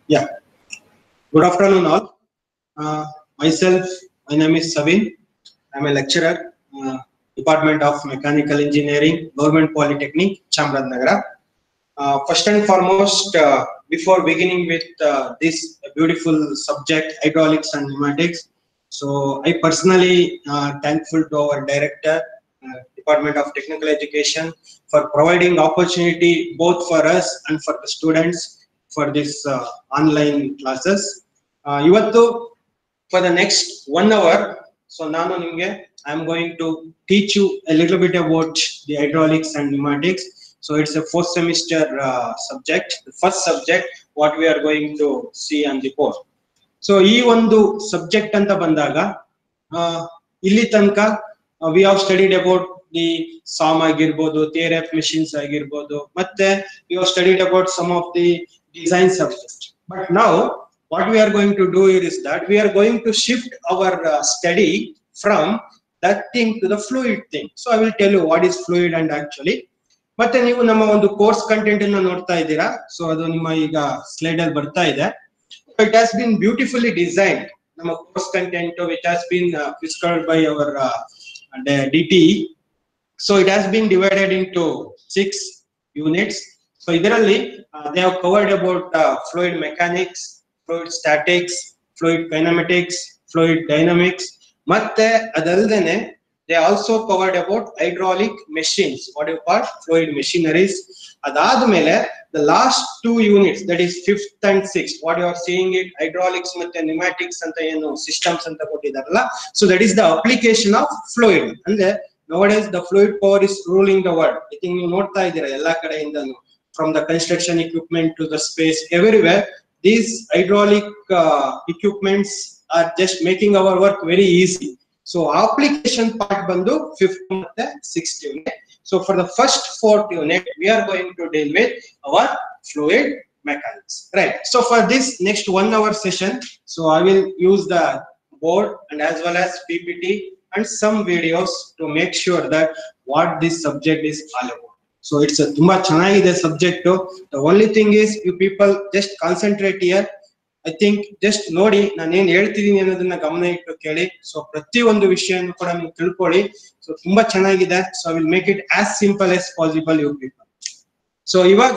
Yeah. Good afternoon, all. Uh, myself, my name is Savin. I'm a lecturer, uh, Department of Mechanical Engineering, Government Polytechnic, Chamradnagara. Uh, first and foremost, uh, before beginning with uh, this beautiful subject, hydraulics and pneumatics, so I personally uh, thankful to our director, uh, Department of Technical Education, for providing opportunity both for us and for the students for this uh, online classes. Uh, ಇವತ್ತು for the next one hour, so ನಾನು ನಿಮಗೆ I am going to teach you a little bit about the hydraulics and pneumatics. So it's a fourth semester uh, subject, the first subject what we are going to see on the board. So ಈ ಒಂದು subject ಅಂತ ಬಂದಾಗ ಆ, ಇಲ್ಲಿ ತನಕ we have studied about the some ಆಗಿರ್ಬೋದು theory of machines ಆಗಿರ್ಬೋದು ಮತ್ತೆ we have studied about some of the design subject but ನಾವು what we are going to do it is that we are going to shift our study from that thing to the fluid thing so I will tell you what is fluid and actually ಮತ್ತೆ ನೀವು ನಮ್ಮ ಒಂದು course content ಅನ್ನ ನೋಡ್ತಾ ಇದ್ದೀರಾ so ಅದು ನಿಮ್ಮ ಈಗ ಸ್ಲೈಡ್ ಅಲ್ಲಿ ಬರ್ತಾ ಇದೆ it has been beautifully designed ನಮ್ಮ course content which has been uh, prescribed by our uh, the DTE so it has been divided into six units so ಇದರಲ್ಲಿ uh, they have covered about uh, fluid mechanics fluid statics fluid kinematics fluid dynamics ಮತ್ತೆ ಅದಲ್ದೇನೆ they also covered about hydraulic machines what you call fluid machineries ಅದಾದ್ಮೇಲೆ the last two units that is fifth and sixth what you are seeing it hydraulics ಮತ್ತೆ pneumatics ಅಂತ ಏನು systems ಅಂತ ಕೊಟ್ಟಿದಾರಲ್ಲ so that is the application of fluid ಅಂದ್ರೆ nowadays the fluid power is ruling the world i think ನೀವು ನೋಡ್ತಾ ಇದ್ದೀರಾ ಎಲ್ಲಾ ಕಡೆಯಿಂದನು from the construction equipment to the space everywhere these hydraulic uh, equipments are just making our work very easy so application part ಬಂದು fifth ಮತ್ತೆ sixth unit so for the first fourth unit we are going to deal with our fluid mechanics right so for this next one hour session so i will use the board and as well as ppt and some videos to make sure that what this subject is all about so it's a ತುಂಬಾ ಚೆನ್ನಾಗಿದೆ subject the only thing is you people just concentrate here I think just ನೋಡಿ ನಾನು ಏನ್ ಹೇಳ್ತಿದೀನಿ ಅನ್ನೋದನ್ನ ಗಮನ ಇಟ್ಟು ಕೇಳಿ so ಪ್ರತಿಯೊಂದು ವಿಷಯನೂ ಕೂಡ ನೀವು ತಿಳ್ಕೊಳ್ಳಿ ಸೊ ತುಂಬಾ ಚೆನ್ನಾಗಿದೆ so I will make it as simple as possible you people so ಇವಾಗ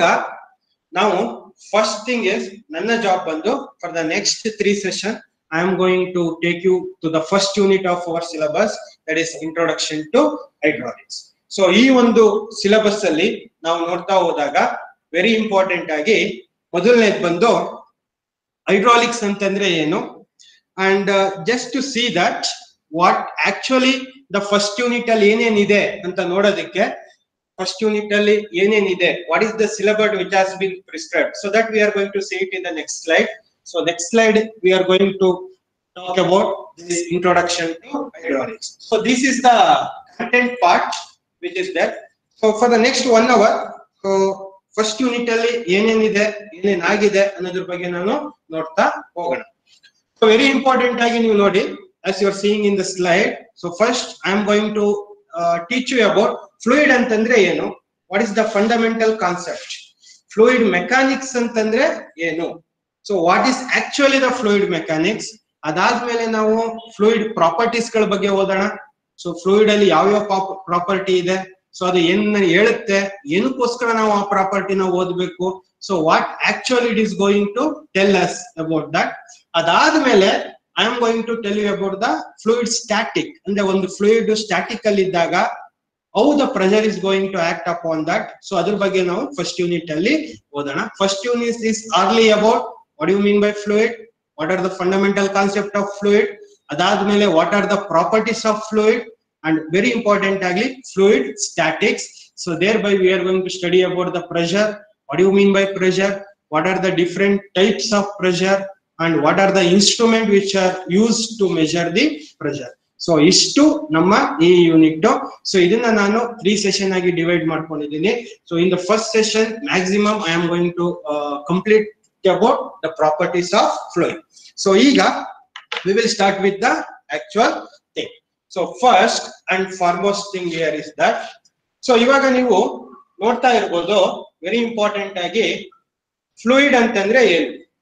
ನಾವು ಫಸ್ಟ್ ಥಿಂಗ್ ಇಸ್ ನನ್ನ ಜಾಬ್ ಬಂದು for the next three session I am going to take you to the first unit of our syllabus that is introduction to hydraulics so ಈ ಒಂದು syllabus ಅಲ್ಲಿ ನಾವು ನೋಡ್ತಾ ಹೋದಾಗ ವೆರಿ ಇಂಪಾರ್ಟೆಂಟ್ ಆಗಿ ಮೊದಲನೇದು ಬಂದು ಹೈಡ್ರಾಲಿಕ್ಸ್ ಅಂತಂದ್ರೆ ಏನು and just to see that what actually the first unit ಅಲ್ಲಿ ಏನೇನಿದೆ ಅಂತ ನೋಡೋದಕ್ಕೆ ಫಸ್ಟ್ ಯೂನಿಟ್ ಅಲ್ಲಿ ಏನೇನಿದೆ what is the syllabus which has been prescribed so that we are going to see it in the next slide so next slide we are going to talk about this introduction to hydraulics. So this is the content part which is there. So for the next one hour, so first unit ಅಲ್ಲಿ ಏನೇನಿದೆ ಏನೇನಾಗಿದೆ ಅನ್ನೋದ್ರ ಬಗ್ಗೆ ನಾನು ನೋಡ್ತಾ ಹೋಗೋಣ so very important ಆಗಿ ನೀವು ನೋಡಿ as you are seeing in the slide so first I am going to teach you about fluid ಅಂತಂದ್ರೆ ಏನು what is the fundamental concept fluid mechanics ಅಂತಂದ್ರೆ ಏನು so what is actually the fluid mechanics ಅದಾದ್ಮೇಲೆ ನಾವು fluid properties ಗಳ ಬಗ್ಗೆ ಓದೋಣ so fluid ಅಲ್ಲಿ ಯಾವ್ಯಾವ ಪ್ರಾಪರ್ಟಿ ಇದೆ ಸೊ ಅದು ಏನ್ ಹೇಳುತ್ತೆ ಏನಕ್ಕೋಸ್ಕರ ನಾವು ಆ ಪ್ರಾಪರ್ಟಿನ ಓದ್ಬೇಕು so what actually it is going to tell us about that ಅದಾದ್ಮೇಲೆ I am going to tell you about the fluid static ಅಂದ್ರೆ ಒಂದು ಫ್ಲೂಯಿಡ್ ಸ್ಟ್ಯಾಟಿಕ್ ಅಲ್ಲಿ ಇದ್ದಾಗ how the pressure is going to act upon that so ಅದ್ರ ಬಗ್ಗೆ ನಾವು first unit ಅಲ್ಲಿ ಓದೋಣ first unit is early about what you mean by fluid what are the fundamental concept of fluid ಅದಾದ್ಮೇಲೆ what are the properties of fluid and very important agli fluid statics so thereby we are going to study about the pressure what do you mean by pressure what are the different types of pressure and what are the instrument which are used to measure the pressure so ಇಷ್ಟು ನಮ್ಮ ಈ unit so ಇದನ್ನ ನಾನು three session ಆಗಿ divide ಮಾಡ್ಕೊಂಡಿದ್ದೀನಿ so in the first session maximum I am going to complete about the properties of fluid so ಈಗ we will start with the actual thing so first and foremost thing here is that so ಇವಾಗ ನೀವು ನೋಡ್ತಾ ಇರ್ಬೋದು very important ಆಗಿ fluid ಅಂತಂದ್ರೆ ಏನು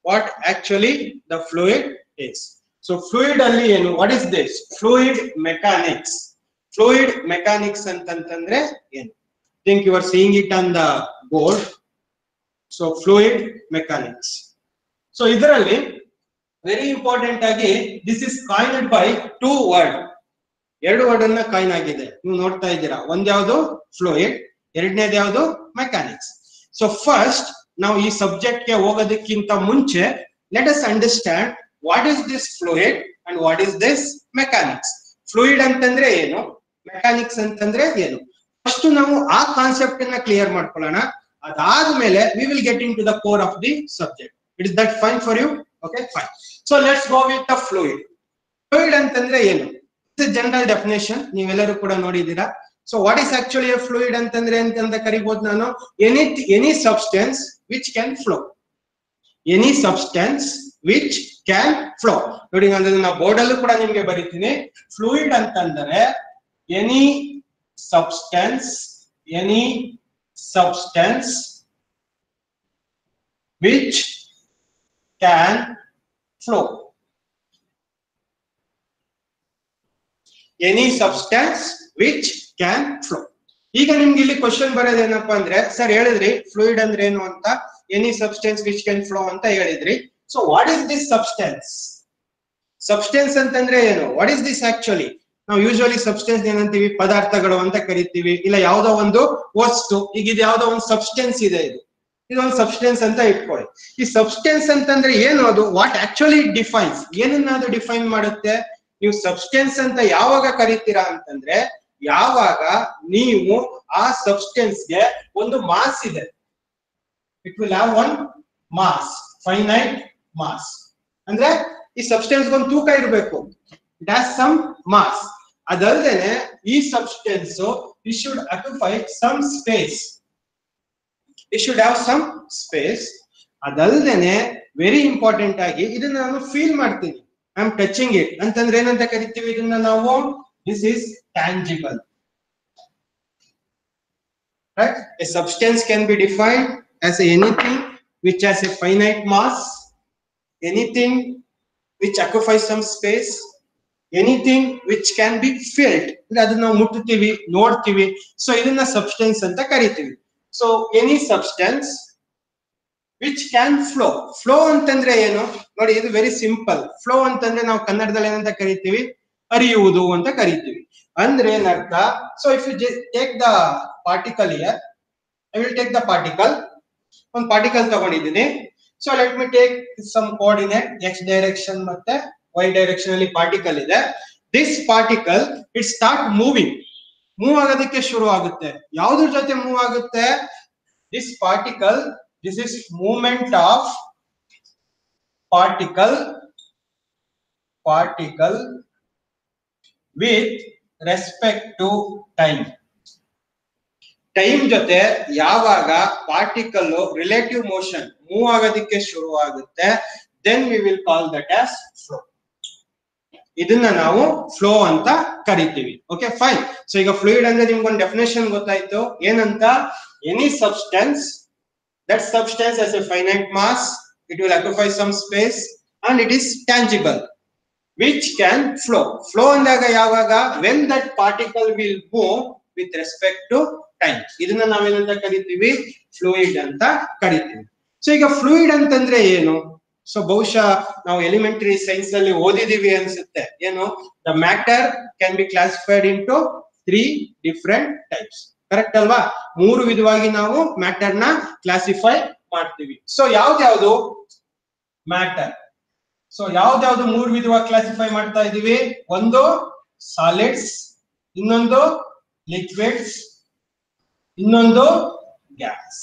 what actually the fluid is so fluid ಅಲ್ಲಿ ಏನು what is this fluid mechanics fluid mechanics ಅಂತಂತಂದ್ರೆ ಏನು think you are seeing it on the board so fluid mechanics so ಇದರಲ್ಲಿ ವೆರಿ ಇಂಪಾರ್ಟೆಂಟ್ ಆಗಿ this is coined by two word ಎರಡು word ಅನ್ನ coin ಆಗಿದೆ ನೀವು ನೋಡ್ತಾ ಇದ್ದೀರಾ ಒಂದ್ ಯಾವ್ದು ಫ್ಲೂಯಿಡ್ ಎರಡನೇದು ಯಾವ್ದು ಮೆಕ್ಯಾನಿಕ್ಸ್ ಸೊ ಫಸ್ಟ್ ನಾವು ಈ ಸಬ್ಜೆಕ್ಟ್ ಗೆ ಹೋಗೋದಕ್ಕಿಂತ ಮುಂಚೆ let us understand what is this fluid and what is this mechanics fluid ಅಂತಂದ್ರೆ ಏನು ಮೆಕ್ಯಾನಿಕ್ಸ್ ಅಂತಂದ್ರೆ ಏನು ಫಸ್ಟ್ ನಾವು ಆ ಕಾನ್ಸೆಪ್ಟ್ ಅನ್ನ ಕ್ಲಿಯರ್ ಮಾಡ್ಕೊಳ್ಳೋಣ ಅದಾದ್ಮೇಲೆ we will get in to the core of the subject it is that fine for you okay fine so let's go with the fluid fluid ಅಂತಂದ್ರೆ ಏನು ಜನರಲ್ ಡೆಫಿನೇಷನ್ ನೀವೆಲ್ಲರೂ ಕೂಡ ನೋಡಿದ್ದೀರಾ so what is actually fluid ಅಂತಂದ್ರೆ ಅಂತ ಕರಿಬಹುದು ನಾನು any any substance which can flow any substance which can flow ನೋಡಿ ನಾನು ಅದನ್ನ ಬೋರ್ಡ್ ಅಲ್ಲೂ ಕೂಡ ನಿಮ್ಗೆ ಬರೀತೀನಿ ಫ್ಲೂಯಿಡ್ ಅಂತಂದ್ರೆ any substance any substance which can flow any substance which can flow ಈಗ ನಿಮ್ಗೆ ಇಲ್ಲಿ ಕ್ವಶನ್ ಬರೋದೇನಪ್ಪಾ ಅಂದ್ರೆ ಸರ್ ಹೇಳಿದ್ರಿ ಫ್ಲೂಯಿಡ್ ಅಂದ್ರೆ ಏನು ಅಂತ any substance which can flow ಅಂತ ಹೇಳಿದ್ರಿ so what is this substance substance ಅಂತಂದ್ರೆ ಏನು ವಾಟ್ ಇಸ್ ದಿಸ್ ಆಕ್ಚುಲಿ ನಾವು ಯೂಶುವಲಿ ಸಬ್ಸ್ಟೆನ್ಸ್ ಏನಂತೀವಿ ಪದಾರ್ಥಗಳು ಅಂತ ಕರಿತೀವಿ ಇಲ್ಲ ಯಾವ್ದೋ ಒಂದು ವಸ್ತು ಈಗ ಇದು ಯಾವ್ದೋ ಒಂದು ಸಬ್ಸ್ಟೆನ್ಸ್ ಇದೆ ಇದು ಇದೊಂದು ಸಬ್ಸ್ಟೆನ್ಸ್ ಅಂತ ಇಟ್ಕೊಳ್ಳಿ ಈ ಸಬ್ಸ್ಟೆನ್ಸ್ ಅಂತಂದ್ರೆ ಏನು ಅದು ವಾಟ್ ಆಕ್ಚುಲಿ ಡಿಫೈನ್ಸ್ ಏನನ್ನ ಅದು ಡಿಫೈನ್ ಮಾಡುತ್ತೆ ನೀವು ಸಬ್ಸ್ಟೆನ್ಸ್ ಅಂತ ಯಾವಾಗ ಕರಿತೀರಾ ಅಂತಂದ್ರೆ ಯಾವಾಗ ನೀವು ಆ ಸಬ್ಸ್ಟೆನ್ಸ್ ಗೆ ಒಂದು ಮಾಸ್ ಇದೆ it will have one mass finite mass ಅಂದ್ರೆ ಈ ಸಬ್ಸ್ಟೆನ್ಸ್ ಒಂದು ತೂಕ ಇರಬೇಕು ಇಟ್ ಹ್ಯಾಸ್ ಸಮ್ ಮಾಸ್ ಅದಲ್ದೇನೆ ಈ substance it should occupy some space it should have some space ಅದಲ್ದೇನೆ ವೆರಿ ಇಂಪಾರ್ಟೆಂಟ್ ಆಗಿ ಇದನ್ನ ನಾನು ಫೀಲ್ ಮಾಡ್ತೀನಿ ಐ ಆಮ್ ಟಚಿಂಗ್ ಇಟ್ ಅಂತಂದ್ರೆ ಏನಂತ ಕರಿತೀವಿ ಇದನ್ನ ನಾವು this is tangible right a substance can be defined as anything which has a finite mass anything which occupies some space anything which can be felt ಅದನ್ನ ನಾವು ಮುಟ್ಟುತ್ತೀವಿ ನೋಡ್ತೀವಿ so ಇದನ್ನ substance ಅಂತ ಕರಿತೀವಿ so any substance which can flow flow ಅಂತಂದ್ರೆ ಏನು ನೋಡಿ ಇದು ವೆರಿ ಸಿಂಪಲ್ ಫ್ಲೋ ಅಂತಂದ್ರೆ ನಾವು ಕನ್ನಡದಲ್ಲಿ ಏನಂತ ಕರಿತೀವಿ ಹರಿಯುವುದು ಅಂತ ಕರಿತೀವಿ ಅಂದ್ರೆ ಏನರ್ಥ so if you take the particle here I will take the particle ಒಂದು ಪಾರ್ಟಿಕಲ್ ತಗೊಂಡಿದ್ದೀನಿ so let me take some coordinate x direction ಮತ್ತೆ ವೈ ಡೈರೆಕ್ಷನ್ ಅಲ್ಲಿ ಪಾರ್ಟಿಕಲ್ ಇದೆ this particle it start moving move ಆಗೋದಕ್ಕೆ ಶುರು ಆಗುತ್ತೆ ಯಾವ್ದ್ರ ಜೊತೆ ಮೂವ್ ಆಗುತ್ತೆ this particle this is movement of particle particle with respect to time time ಜೊತೆ ಯಾವಾಗ ಪಾರ್ಟಿಕಲ್ ರಿಲೇಟಿವ್ ಮೋಷನ್ ಮೂವ್ ಆಗೋದಕ್ಕೆ ಶುರು ಆಗುತ್ತೆ then V will call that as flow ಇದನ್ನ ನಾವು ಫ್ಲೋ ಅಂತ ಕರಿತೀವಿ ಓಕೆ ಫೈನ್ ಸೊ ಈಗ ಫ್ಲೂಯಿಡ್ ಅಂದ್ರೆ ನಿಮ್ಗೊಂದು ಡೆಫಿನೇಷನ್ ಗೊತ್ತಾಯ್ತು ಏನಂತ any substance that substance has a finite mass it will occupy some space and it is tangible which can flow flow ಅಂದಾಗ ಯಾವಾಗ when that particle will move with respect to time ಇದನ್ನ ನಾವೇನಂತ ಕರಿತೀವಿ fluid ಅಂತ ಕರಿತೀವಿ so ಈಗ fluid ಅಂತಂದ್ರೆ ಏನು ಸೊ ಬಹುಶಃ ನಾವು ಎಲಿಮೆಂಟರಿ ಸೈನ್ಸ್ ಅಲ್ಲಿ ಓದಿದೀವಿ ಅನ್ಸುತ್ತೆ ಏನು the matter can be classified in to three different types correct ಅಲ್ವಾ ಮೂರು ವಿಧವಾಗಿ ನಾವು ಮ್ಯಾಟರ್ ನ ಕ್ಲಾಸಿಫೈ ಮಾಡ್ತೀವಿ ಸೊ ಯಾವ್ದ್ಯಾವ್ದು ಮ್ಯಾಟರ್ ಸೊ ಯಾವ್ದ್ಯಾವ್ದು ಮೂರು ವಿಧವಾಗಿ ಕ್ಲಾಸಿಫೈ ಮಾಡ್ತಾ ಇದೀವಿ ಒಂದು ಸಾಲಿಡ್ಸ್ ಇನ್ನೊಂದು ಲಿಕ್ವಿಡ್ಸ್ ಇನ್ನೊಂದು gas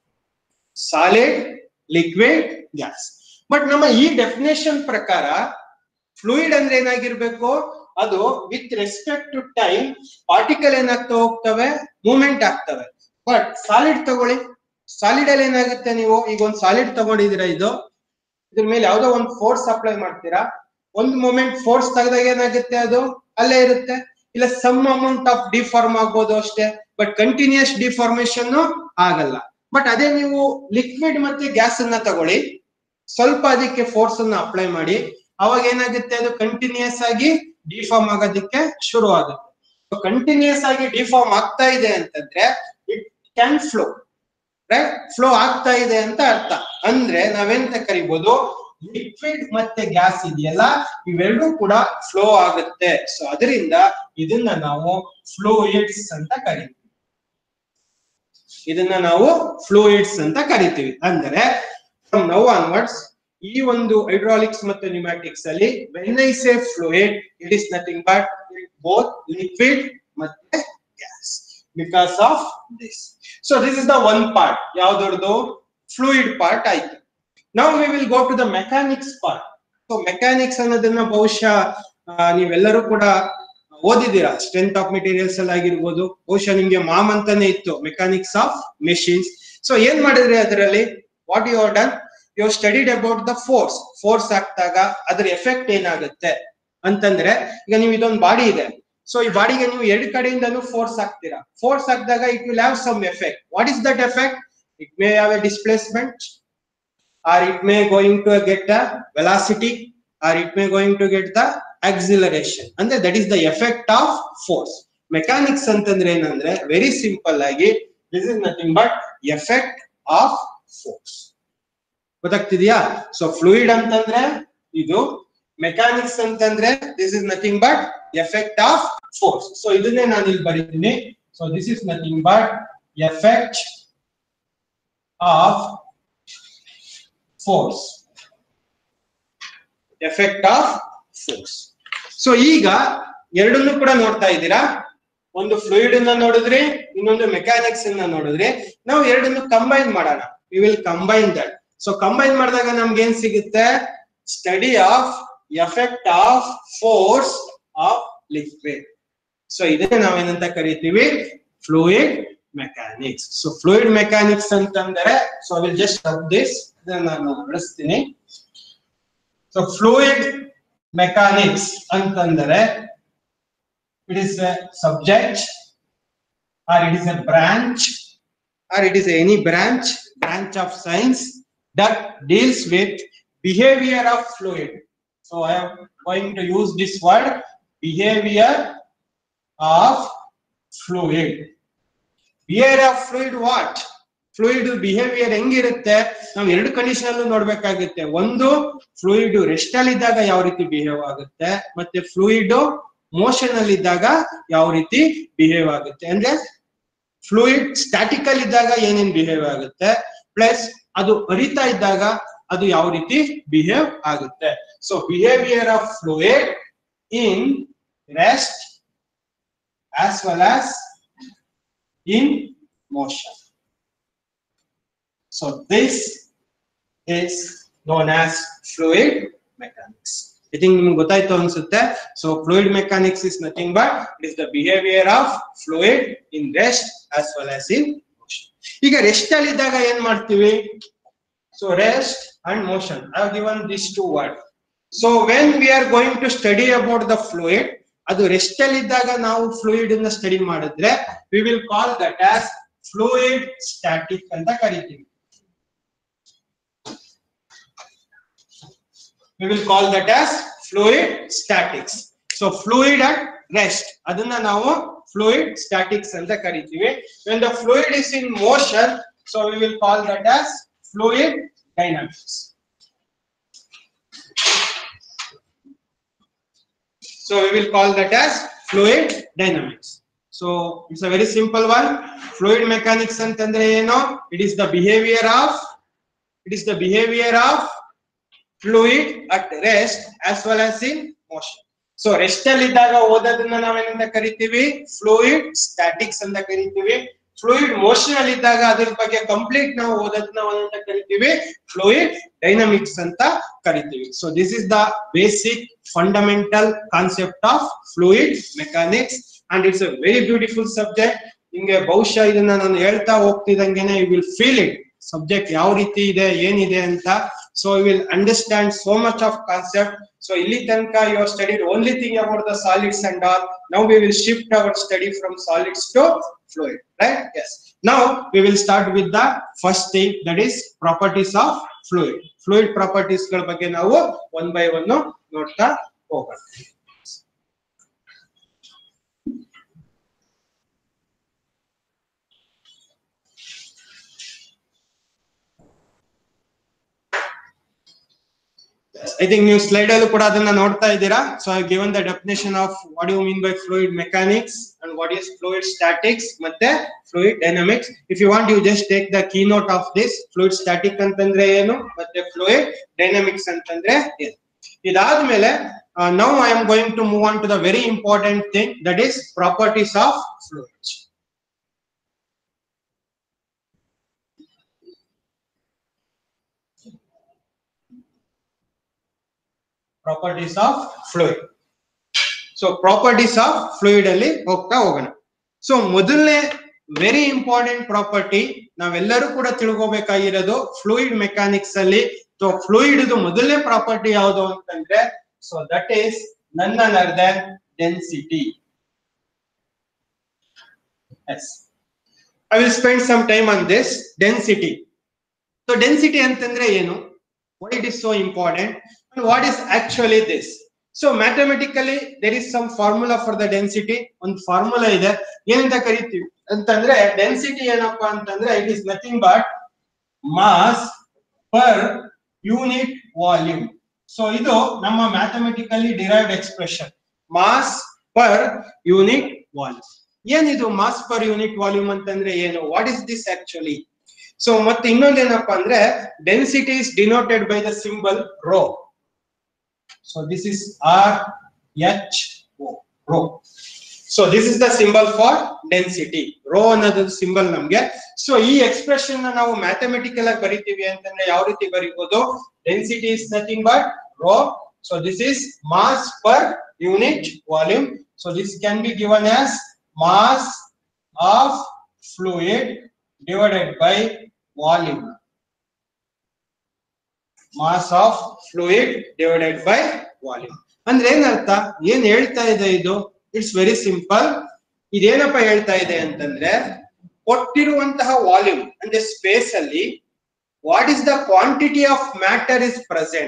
solid liquid gas but ನಮ್ಮ ಈ ಡೆಫಿನೇಷನ್ ಪ್ರಕಾರ ಫ್ಲೂಯಿಡ್ ಅಂದ್ರೆ ಏನಾಗಿರ್ಬೇಕು ಅದು with respect to time particle ಏನಾಗ್ತಾ ಹೋಗ್ತವೆ ಮೂವ್ಮೆಂಟ್ ಆಗ್ತವೆ ಬಟ್ ಸಾಲಿಡ್ ತಗೊಳ್ಳಿ ಸಾಲಿಡ್ ಅಲ್ಲಿ ಏನಾಗುತ್ತೆ ನೀವು ಈಗ ಒಂದು ಸಾಲಿಡ್ ತಗೊಂಡಿದ್ದೀರಾ ಇದು ಇದ್ರ ಮೇಲೆ ಯಾವ್ದೋ ಒಂದು ಫೋರ್ಸ್ ಅಪ್ಲೈ ಮಾಡ್ತೀರಾ ಒಂದು ಮೂಮೆಂಟ್ ಫೋರ್ಸ್ ತೆಗೆದಾಗ ಏನಾಗುತ್ತೆ ಅದು ಅಲ್ಲೇ ಇರುತ್ತೆ ಇಲ್ಲ ಸಮ್ ಅಮೌಂಟ್ ಆಫ್ ಡಿಫಾರ್ಮ್ ಆಗ್ಬೋದು ಅಷ್ಟೇ ಬಟ್ ಕಂಟಿನ್ಯೂಸ್ ಡಿಫಾರ್ಮೇಶನ್ ಆಗಲ್ಲ ಬಟ್ ಅದೇ ನೀವು ಲಿಕ್ವಿಡ್ ಮತ್ತೆ ಗ್ಯಾಸ್ ಅನ್ನ ತಗೊಳ್ಳಿ ಸ್ವಲ್ಪ ಅದಕ್ಕೆ ಫೋರ್ಸ್ ಅನ್ನ ಅಪ್ಲೈ ಮಾಡಿ ಅವಾಗ ಏನಾಗುತ್ತೆ ಅದು ಕಂಟಿನ್ಯೂಸ್ ಆಗಿ ಡಿಫಾರ್ಮ್ ಆಗೋದಕ್ಕೆ ಶುರು ಆಗುತ್ತೆ ಕಂಟಿನ್ಯೂಸ್ ಆಗಿ ಡಿಫಾರ್ಮ್ ಆಗ್ತಾ ಇದೆ ಅಂತಂದ್ರೆ it can flow right flow ಆಗ್ತಾ ಇದೆ ಅಂತ ಅರ್ಥ ಅಂದ್ರೆ ನಾವೆಂತ ಕರಿಬಹುದು ಲಿಕ್ವಿಡ್ ಮತ್ತೆ ಗ್ಯಾಸ್ ಇದೆಯಲ್ಲ ಇವೆರಡೂ ಕೂಡ ಫ್ಲೋ ಆಗುತ್ತೆ ಸೊ ಅದರಿಂದ ಇದನ್ನ ನಾವು ಫ್ಲೂಯಿಡ್ಸ್ ಅಂತ ಕರಿತೀವಿ ಇದನ್ನ ನಾವು ಫ್ಲೂಯಿಡ್ಸ್ ಅಂತ ಕರಿತೀವಿ ಅಂದ್ರೆ ಫ್ರಮ್ ನೌ ಆನ್ವರ್ಡ್ಸ್ ಈ ಒಂದು ಹೈಡ್ರಾಲಿಕ್ಸ್ ಮತ್ತು ನ್ಯೂಮ್ಯಾಟಿಕ್ಸ್ ಅಲ್ಲಿ when I say fluid it is nothing but both liquid ಮತ್ತೆ gas because of this so this is the one part ಯಾವ್ದೊರ್ದು ಫ್ಲೂಯಿಡ್ ಪಾರ್ಟ್ ಆಯ್ತು ನಾವು we will go to the mechanics part so mechanics ಅನ್ನೋದನ್ನ ಬಹುಶಃ ಆ, ನೀವೆಲ್ಲರೂ ಕೂಡ ಓದಿದ್ದೀರಾ strength of materials ಅಲ್ಲಿ ಆಗಿರ್ಬೋದು ಬಹುಶಃ ನಿಮ್ಗೆ ಮಾಮ್ ಅಂತಾನೆ ಇತ್ತು ಮೆಕ್ಯಾನಿಕ್ಸ್ ಆಫ್ ಮೆಷಿನ್ಸ್ ಸೊ ಏನ್ ಮಾಡಿದ್ರಿ ಅದರಲ್ಲಿ what you done you studied about the force force ಆಗ್ತಾಗ ಅದ್ರ ಎಫೆಕ್ಟ್ ಏನಾಗುತ್ತೆ ಅಂತಂದ್ರೆ ಈಗ ನೀವು ಇದೊಂದು ಬಾಡಿ ಇದೆ ಸೊ ಈ ಬಾಡಿಗೆ ನೀವು ಎರಡು ಕಡೆಯಿಂದನೂ ಫೋರ್ಸ್ ಹಾಕ್ತೀರಾ ಫೋರ್ಸ್ ಹಾಕಿದಾಗ it will have some effect what is that effect it may have a displacement or it may going to get a velocity or it may going to get the acceleration ಅಂದ್ರೆ that is the effect of force mechanics ಅಂತಂದ್ರೆ ಏನಂದ್ರೆ very simple ಆಗಿ this is nothing but effect of force ಗೊತ್ತಾಗ್ತಿದ್ಯಾ so fluid ಅಂತಂದ್ರೆ ಇದು mechanics ಅಂತಂದ್ರೆ this is nothing but effect of force so ಇದನ್ನೇ ನಾನು ಇಲ್ಲಿ ಬರೀತೀನಿ so this is nothing but effect of force effect of force so ಈಗ ಎರಡನ್ನೂ ಕೂಡ ನೋಡ್ತಾ ಇದ್ದೀರಾ ಒಂದು ಫ್ಲೂಯಿಡ್ ಅನ್ನ ನೋಡಿದ್ರಿ ಇನ್ನೊಂದು ಮೆಕ್ಯಾನಿಕ್ಸ್ ಅನ್ನ ನೋಡಿದ್ರಿ ನಾವು ಎರಡನ್ನು ಕಂಬೈನ್ ಮಾಡೋಣ we will combine that so combine ಮಾಡಿದಾಗ ನಮ್ಗೆ ಏನ್ ಸಿಗುತ್ತೆ study of effect of force of liquid so ಇದನ್ನೇ ನಾವೇನಂತ ಕರಿತೀವಿ fluid mechanics so fluid mechanics ಅಂತಂದ್ರೆ so will just rub this ಇದನ್ನ ನಾನು ಬಳಸ್ತೀನಿ ಸೊ ಫ್ಲೂಯಿಡ್ ಮೆಕ್ಯಾನಿಕ್ಸ್ ಅಂತಂದರೆ it is a subject or it is a branch or it is any branch branch of science that deals with behaviour of fluid so I am going to use this word behaviour of fluid behaviour of fluid what fluid behaviour ಹೆಂಗಿರುತ್ತೆ ನಾವು ಎರಡು condition ಅಲ್ಲೂ ನೋಡ್ಬೇಕಾಗುತ್ತೆ ಒಂದು fluid rest ಅಲ್ಲಿ ಇದ್ದಾಗ ಯಾವ ರೀತಿ behave ಆಗುತ್ತೆ ಮತ್ತೆ ಫ್ಲೂಯಿಡ್ ಮೋಷನ್ ಅಲ್ಲಿ ಇದ್ದಾಗ ಯಾವ ರೀತಿ ಬಿಹೇವ್ ಆಗುತ್ತೆ ಅಂದ್ರೆ ಫ್ಲೂಯಿಡ್ ಸ್ಟ್ಯಾಟಿಕ್ ಅಲ್ಲಿ ಇದ್ದಾಗ ಏನೇನ್ ಬಿಹೇವ್ ಆಗುತ್ತೆ ಪ್ಲಸ್ ಅದು ಹರಿತಾ ಇದ್ದಾಗ ಅದು ಯಾವ ರೀತಿ ಬಿಹೇವ್ ಆಗುತ್ತೆ so behaviour of fluid in rest as well as in motion So this is known as fluid mechanics. I think ನಿಮ್ಗೆ ಗೊತ್ತಾಯ್ತು ಅನ್ಸುತ್ತೆ so fluid mechanics is nothing but it is the behaviour of fluid in rest as well as in motion ಈಗ rest ಅಲ್ಲಿ ಇದ್ದಾಗ ಏನ್ ಮಾಡ್ತೀವಿ so rest and motion I have given this two word so when we are going to study about the fluid ಅದು rest ಅಲ್ಲಿ ಇದ್ದಾಗ ನಾವು fluid ಅನ್ನ ಸ್ಟಡಿ ಮಾಡಿದ್ರೆ we will call that as fluid static ಅಂತ ಕರಿತೀವಿ we will call that as fluid statics. So fluid at rest. ಅದನ್ನ ನಾವು fluid statics ಅಂತ ಕರಿತೀವಿ. When the fluid is in motion, so we will call that as fluid dynamics. So we will call that as fluid dynamics. So it's a very simple one. Fluid mechanics ಅಂತಂದ್ರೆ ಏನು? It is the behavior of it is the behavior of fluid at rest as well as in motion. So rest ಅಲ್ಲಿ ಇದ್ದಾಗ ಓದೋದನ್ನ ನಾವೇನಂತ ಕರಿತೀವಿ fluid statics ಅಂತ ಕರಿತೀವಿ fluid motion ಅಲ್ಲಿ ಇದ್ದಾಗ ಅದ್ರ ಬಗ್ಗೆ ಕಂಪ್ಲೀಟ್ ನಾವು ಓದೋದನ್ನ ಏನಂತ ಕರಿತೀವಿ ಫ್ಲೂಯಿಡ್ ಡೈನಮಿಕ್ಸ್ ಅಂತ ಕರಿತೀವಿ so this is the basic fundamental concept of fluid mechanics and it's a very beautiful subject ನಿಮ್ಗೆ ಬಹುಶಃ ಇದನ್ನ ನಾನು ಹೇಳ್ತಾ ಹೋಗ್ತಿದಂಗೆನೆ you will feel it subject ಯಾವ ರೀತಿ ಇದೆ ಏನಿದೆ ಅಂತ so you will understand so much of concept so ಇಲ್ಲಿ ತನಕ you are studied only thing about the solids and all now we will shift our study from solids to fluid right yes now we will start with the first thing that is properties of fluid fluid properties ಗಳ ಬಗ್ಗೆ ನಾವು one by one ನೋಡ್ತಾ ಹೋಗೋಣ I think ನೀವು slide ಅಲ್ಲೂ ಕೂಡ ಅದನ್ನ ನೋಡ್ತಾ ಇದ್ದೀರಾ so I given the definition of what you mean by fluid mechanics and what is fluid statics ಮತ್ತೆ fluid dynamics if you want you just take the key note of this fluid static ಅಂತಂದ್ರೆ ಏನು ಮತ್ತೆ fluid dynamics ಅಂತಂದ್ರೆ ಏನು ಇದಾದ್ಮೇಲೆ now I am going to move on to the very important thing that is properties of fluids properties of fluid so properties of fluid ಅಲ್ಲಿ ಹೋಗ್ತಾ ಹೋಗೋಣ so ಮೊದಲನೇ ವೆರಿ ಇಂಪಾರ್ಟೆಂಟ್ ಪ್ರಾಪರ್ಟಿ ನಾವೆಲ್ಲರೂ ಕೂಡ ತಿಳ್ಕೋಬೇಕಾಗಿರೋದು ಫ್ಲೂಯಿಡ್ ಮೆಕ್ಯಾನಿಕ್ಸ್ ಅಲ್ಲಿ ಸೊ ಫ್ಲೂಯಿಡ್ ಮೊದಲನೇ property ಯಾವುದು ಅಂತಂದ್ರೆ so that is none other than density yes I will spend some time on this density so density ಅಂತಂದ್ರೆ ಏನು why it is so important and what is actually this so mathematically there is some formula for the density ಒಂದು formula ಇದೆ ಏನಂತ ಕರಿತೀವಿ ಅಂತಂದ್ರೆ density ಏನಪ್ಪಾ ಅಂತಂದ್ರೆ it is nothing but mass per unit volume so ಇದು ನಮ್ಮ mathematically derived expression mass per unit volume ಏನಿದು ಮಾಸ್ ಪರ್ ಯೂನಿಟ್ ವಾಲ್ಯೂಮ್ ಅಂತಂದ್ರೆ ಏನು what is this actually so ಮತ್ತೆ ಇನ್ನೊಂದೇನಪ್ಪಾ ಅಂದ್ರೆ density is denoted by the symbol rho so this is R H O rho so this is the symbol for density rho ಅನ್ನೋದು symbol ನಮ್ಗೆ so ಈ expression ನ ನಾವು ಮ್ಯಾಥಮೆಟಿಕಲ್ ಆಗಿ ಬರಿತೀವಿ ಅಂತಂದ್ರೆ ಯಾವ ರೀತಿ ಬರೀಬಹುದು density is nothing but rho so this is mass per unit volume so this can be given as mass of fluid divided by volume. Mass of fluid divided by volume. ಅಂದ್ರೆ ಏನರ್ಥ ಏನ್ ಹೇಳ್ತಾ ಇದೆ ಇದು ಇಟ್ಸ್ ವೆರಿ ಸಿಂಪಲ್ ಇದೇನಪ್ಪ ಹೇಳ್ತಾ ಇದೆ ಅಂತಂದ್ರೆ ಕೊಟ್ಟಿರುವಂತಹ ವಾಲ್ಯೂಮ್ ಅಂದ್ರೆ ಸ್ಪೇಸ್ ಅಲ್ಲಿ what is the quantity of matter is present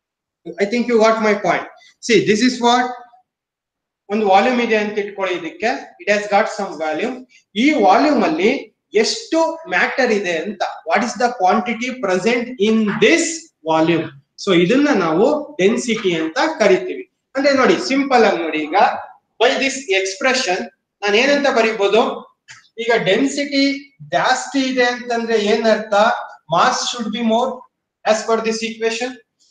I think you what my point see this is what ಒಂದು ವಾಲ್ಯೂಮ್ ಇದೆ ಅಂತ ಇಟ್ಕೊಳ್ಳಿ ಇದಕ್ಕೆ it has got some volume ಈ ವಾಲ್ಯೂಮ್ ಅಲ್ಲಿ ಎಷ್ಟು ಮ್ಯಾಟರ್ ಇದೆ ಅಂತ what is the quantity present in this volume so ಇದನ್ನ ನಾವು ಡೆನ್ಸಿಟಿ ಅಂತ ಕರಿತೀವಿ ಅಂದ್ರೆ ನೋಡಿ ಸಿಂಪಲ್ ಆಗಿ ನೋಡಿ ಈಗ ಬೈ ದಿಸ್ ಎಕ್ಸ್ಪ್ರೆಷನ್ ನಾನು ಏನಂತ ಬರೀಬಹುದು ಈಗ ಡೆನ್ಸಿಟಿ ಜಾಸ್ತಿ ಇದೆ ಅಂತಂದ್ರೆ ಏನರ್ಥ mass should be more as per this equation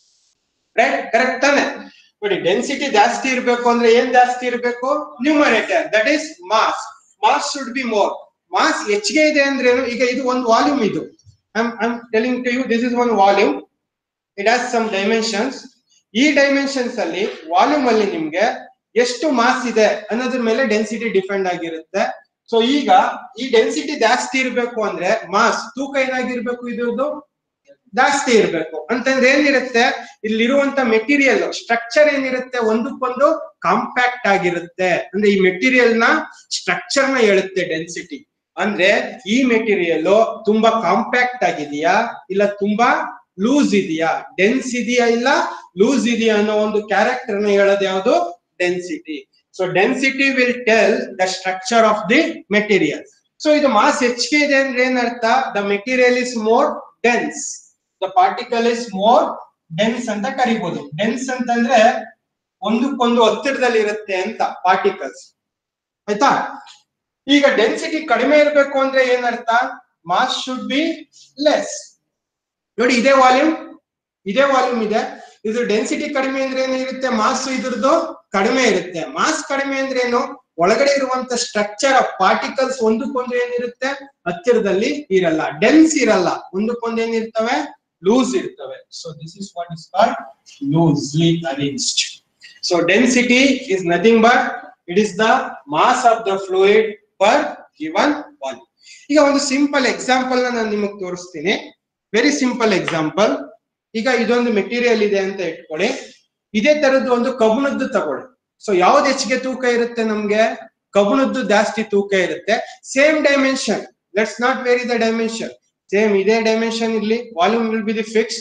right correct ತಾನೆ ನೋಡಿ ಡೆನ್ಸಿಟಿ ಜಾಸ್ತಿ ಇರಬೇಕು ಅಂದ್ರೆ ಏನ್ ಜಾಸ್ತಿ ಇರಬೇಕು numerator that is mass mass should be more mass ಹೆಚ್ಚಿಗೆ ಇದೆ ಅಂದ್ರೆ ಏನು? ಈಗ ಇದು ಒಂದು ವಾಲ್ಯೂಮ್ ಇದು I telling to you this is one volume it has some dimensions ಈ ಡೈಮೆನ್ಷನ್ಸ್ ಅಲ್ಲಿ ವಾಲ್ಯೂಮ್ ಅಲ್ಲಿ ನಿಮ್ಗೆ ಎಷ್ಟು ಮಾಸ್ ಇದೆ ಅನ್ನೋದ್ರ ಮೇಲೆ ಡೆನ್ಸಿಟಿ ಡಿಪೆಂಡ್ ಆಗಿರುತ್ತೆ ಸೊ ಈಗ ಈ ಡೆನ್ಸಿಟಿ ಜಾಸ್ತಿ ಇರಬೇಕು ಅಂದ್ರೆ ಮಾಸ್ ತೂಕ ಏನಾಗಿರ್ಬೇಕು ಇದ್ರದ್ದು ಜಾಸ್ತಿ ಇರಬೇಕು ಅಂತಂದ್ರೆ ಏನಿರುತ್ತೆ ಇಲ್ಲಿರುವಂತ ಮೆಟೀರಿಯಲ್ ಸ್ಟ್ರಕ್ಚರ್ ಏನಿರುತ್ತೆ ಒಂದಕ್ಕೊಂದು ಕಾಂಪ್ಯಾಕ್ಟ್ ಆಗಿರುತ್ತೆ ಅಂದ್ರೆ ಈ ಮೆಟೀರಿಯಲ್ ನ ಸ್ಟ್ರಕ್ಚರ್ ನ ಹೇಳುತ್ತೆ ಡೆನ್ಸಿಟಿ ಅಂದ್ರೆ ಈ ಮೆಟೀರಿಯಲ್ ತುಂಬಾ ಕಾಂಪ್ಯಾಕ್ಟ್ ಆಗಿದೆಯಾ ಇಲ್ಲ ತುಂಬಾ ಲೂಸ್ ಇದೆಯಾ ಡೆನ್ಸ್ ಇದೆಯಾ ಇಲ್ಲ ಲೂಸ್ ಇದೆಯಾ ಅನ್ನೋ ಒಂದು ಕ್ಯಾರೆಕ್ಟರ್ ನ ಹೇಳೋದು ಯಾವುದು density so density will tell the structure of the material so ಇದು ಮಾಸ್ ಹೆಚ್ಚಿಗೆ ಇದೆ ಅಂದ್ರೆ ಏನರ್ಥ the material is more dense the particle is more dense ಅಂತ ಕರಿಬಹುದು ಡೆನ್ಸ್ ಅಂತಂದ್ರೆ ಒಂದಕ್ಕೊಂದು ಹತ್ತಿರದಲ್ಲಿ ಇರುತ್ತೆ ಅಂತ ಪಾರ್ಟಿಕಲ್ಸ್ ಆಯ್ತಾ ಈಗ ಡೆನ್ಸಿಟಿ ಕಡಿಮೆ ಇರಬೇಕು ಅಂದ್ರೆ ಏನರ್ಥ ಮಾಸ್ ಶುಡ್ ಬಿ ಲೆಸ್ ನೋಡಿ ಇದೇ ವಾಲ್ಯೂಮ್ ಇದೇ ವಾಲ್ಯೂಮ್ ಇದೆ ಇದು ಡೆನ್ಸಿಟಿ ಕಡಿಮೆ ಅಂದ್ರೆ ಏನಿರುತ್ತೆ ಮಾಸ್ ಇದ್ರದ್ದು ಕಡಿಮೆ ಇರುತ್ತೆ ಮಾಸ್ ಕಡಿಮೆ ಅಂದ್ರೆ ಏನು ಒಳಗಡೆ ಇರುವಂತ ಸ್ಟ್ರಕ್ಚರ್ ಆಫ್ ಪಾರ್ಟಿಕಲ್ಸ್ ಒಂದಕ್ಕೊಂದು ಏನಿರುತ್ತೆ ಹತ್ತಿರದಲ್ಲಿ ಇರಲ್ಲ ಡೆನ್ಸ್ ಇರಲ್ಲ ಒಂದಕ್ಕೊಂದು ಏನಿರ್ತವೆ ಲೂಸ್ ಇರ್ತವೆ so this is what is called loosely arranged so density is nothing but it is the mass of the fluid per given volume ಈಗ ಒಂದು ಸಿಂಪಲ್ ಎಕ್ಸಾಂಪಲ್ ನ ನಾನು ನಿಮಗೆ ತೋರಿಸ್ತೀನಿ ವೆರಿ ಸಿಂಪಲ್ ಎಕ್ಸಾಂಪಲ್ ಈಗ ಇದೊಂದು ಮೆಟೀರಿಯಲ್ ಇದೆ ಅಂತ ಇಟ್ಕೊಳ್ಳಿ ಇದೇ ತರದ್ದು ಒಂದು ಕಬ್ಬಣದ್ದು ತಗೊಳ್ಳಿ ಸೊ ಯಾವ್ದು ಹೆಚ್ಚಿಗೆ ತೂಕ ಇರುತ್ತೆ ನಮ್ಗೆ ಕಬ್ಬಣದ್ದು ಜಾಸ್ತಿ ತೂಕ ಇರುತ್ತೆ same dimension let's not vary the dimension same ಇದೇ ಡೈಮೆನ್ಷನ್ ಇರ್ಲಿ volume will be the fixed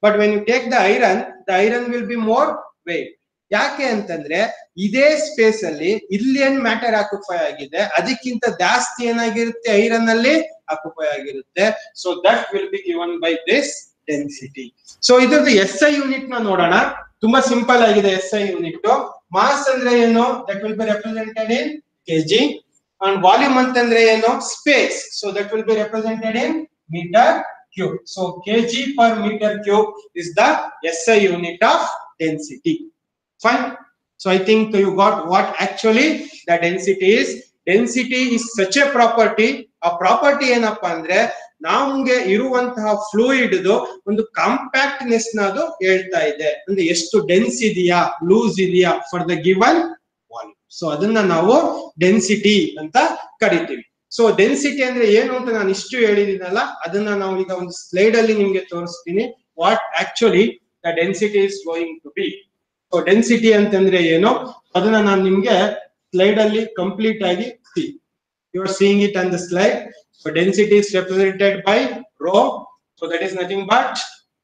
but when you take the iron the iron will be more weight ಯಾಕೆ ಅಂತಂದ್ರೆ ಇದೇ ಸ್ಪೇಸ್ ಅಲ್ಲಿ ಇಲ್ಲಿ ಏನ್ ಮ್ಯಾಟರ್ ಆಕ್ಯುಪೈ ಆಗಿದೆ ಅದಕ್ಕಿಂತ ಜಾಸ್ತಿ ಏನಾಗಿರುತ್ತೆ ಐರನ್ ಅಲ್ಲಿ ಆಕ್ಯುಪೈ ಆಗಿರುತ್ತೆ so that will be given by this density so ಇದ್ರದ್ದು ಎಸ್ ಐ ಯೂನಿಟ್ ನ ನೋಡೋಣ ತುಂಬಾ ಸಿಂಪಲ್ ಆಗಿದೆ ಎಸ್ ಐ ಯೂನಿಟ್ ಮಾಸ್ ಅಂದ್ರೆ ಏನು that will be represented in KG and volume ಅಂತಂದ್ರೆ ಏನು space so that will be represented in metre cube so KG per metre cube is the S I unit of density fine so i think you got what actually the density is density is such a property ಆ property ಏನಪ್ಪಾ ಅಂದ್ರೆ ನಮ್ಗೆ ಇರುವಂತಹ fluid ಒಂದು compactness ನ ಅದು ಹೇಳ್ತಾ ಇದೆ ಅಂದ್ರೆ ಎಷ್ಟು ಡೆನ್ಸ್ ಇದೆಯಾ ಲೂಸ್ ಇದೆಯಾ for the given volume so ಅದನ್ನ ನಾವು ಡೆನ್ಸಿಟಿ ಅಂತ ಕರಿತೀವಿ ಸೊ ಡೆನ್ಸಿಟಿ ಅಂದ್ರೆ ಏನು ಅಂತ ನಾನು ಇಷ್ಟು ಹೇಳಿದೀನಲ್ಲ ಅದನ್ನ ನಾವು ಈಗ ಒಂದು ಸ್ಲೈಡ್ ಅಲ್ಲಿ ನಿಮ್ಗೆ ತೋರಿಸ್ತೀನಿ what actually the density is going to be so density ಅಂತಂದ್ರೆ ಏನು ಅದನ್ನ ನಾನು ನಿಮ್ಗೆ ಸ್ಲೈಡ್ ಅಲ್ಲಿ ಕಂಪ್ಲೀಟ್ ಆಗಿ you are seeing it on the slide so density is represented by rho so that is nothing but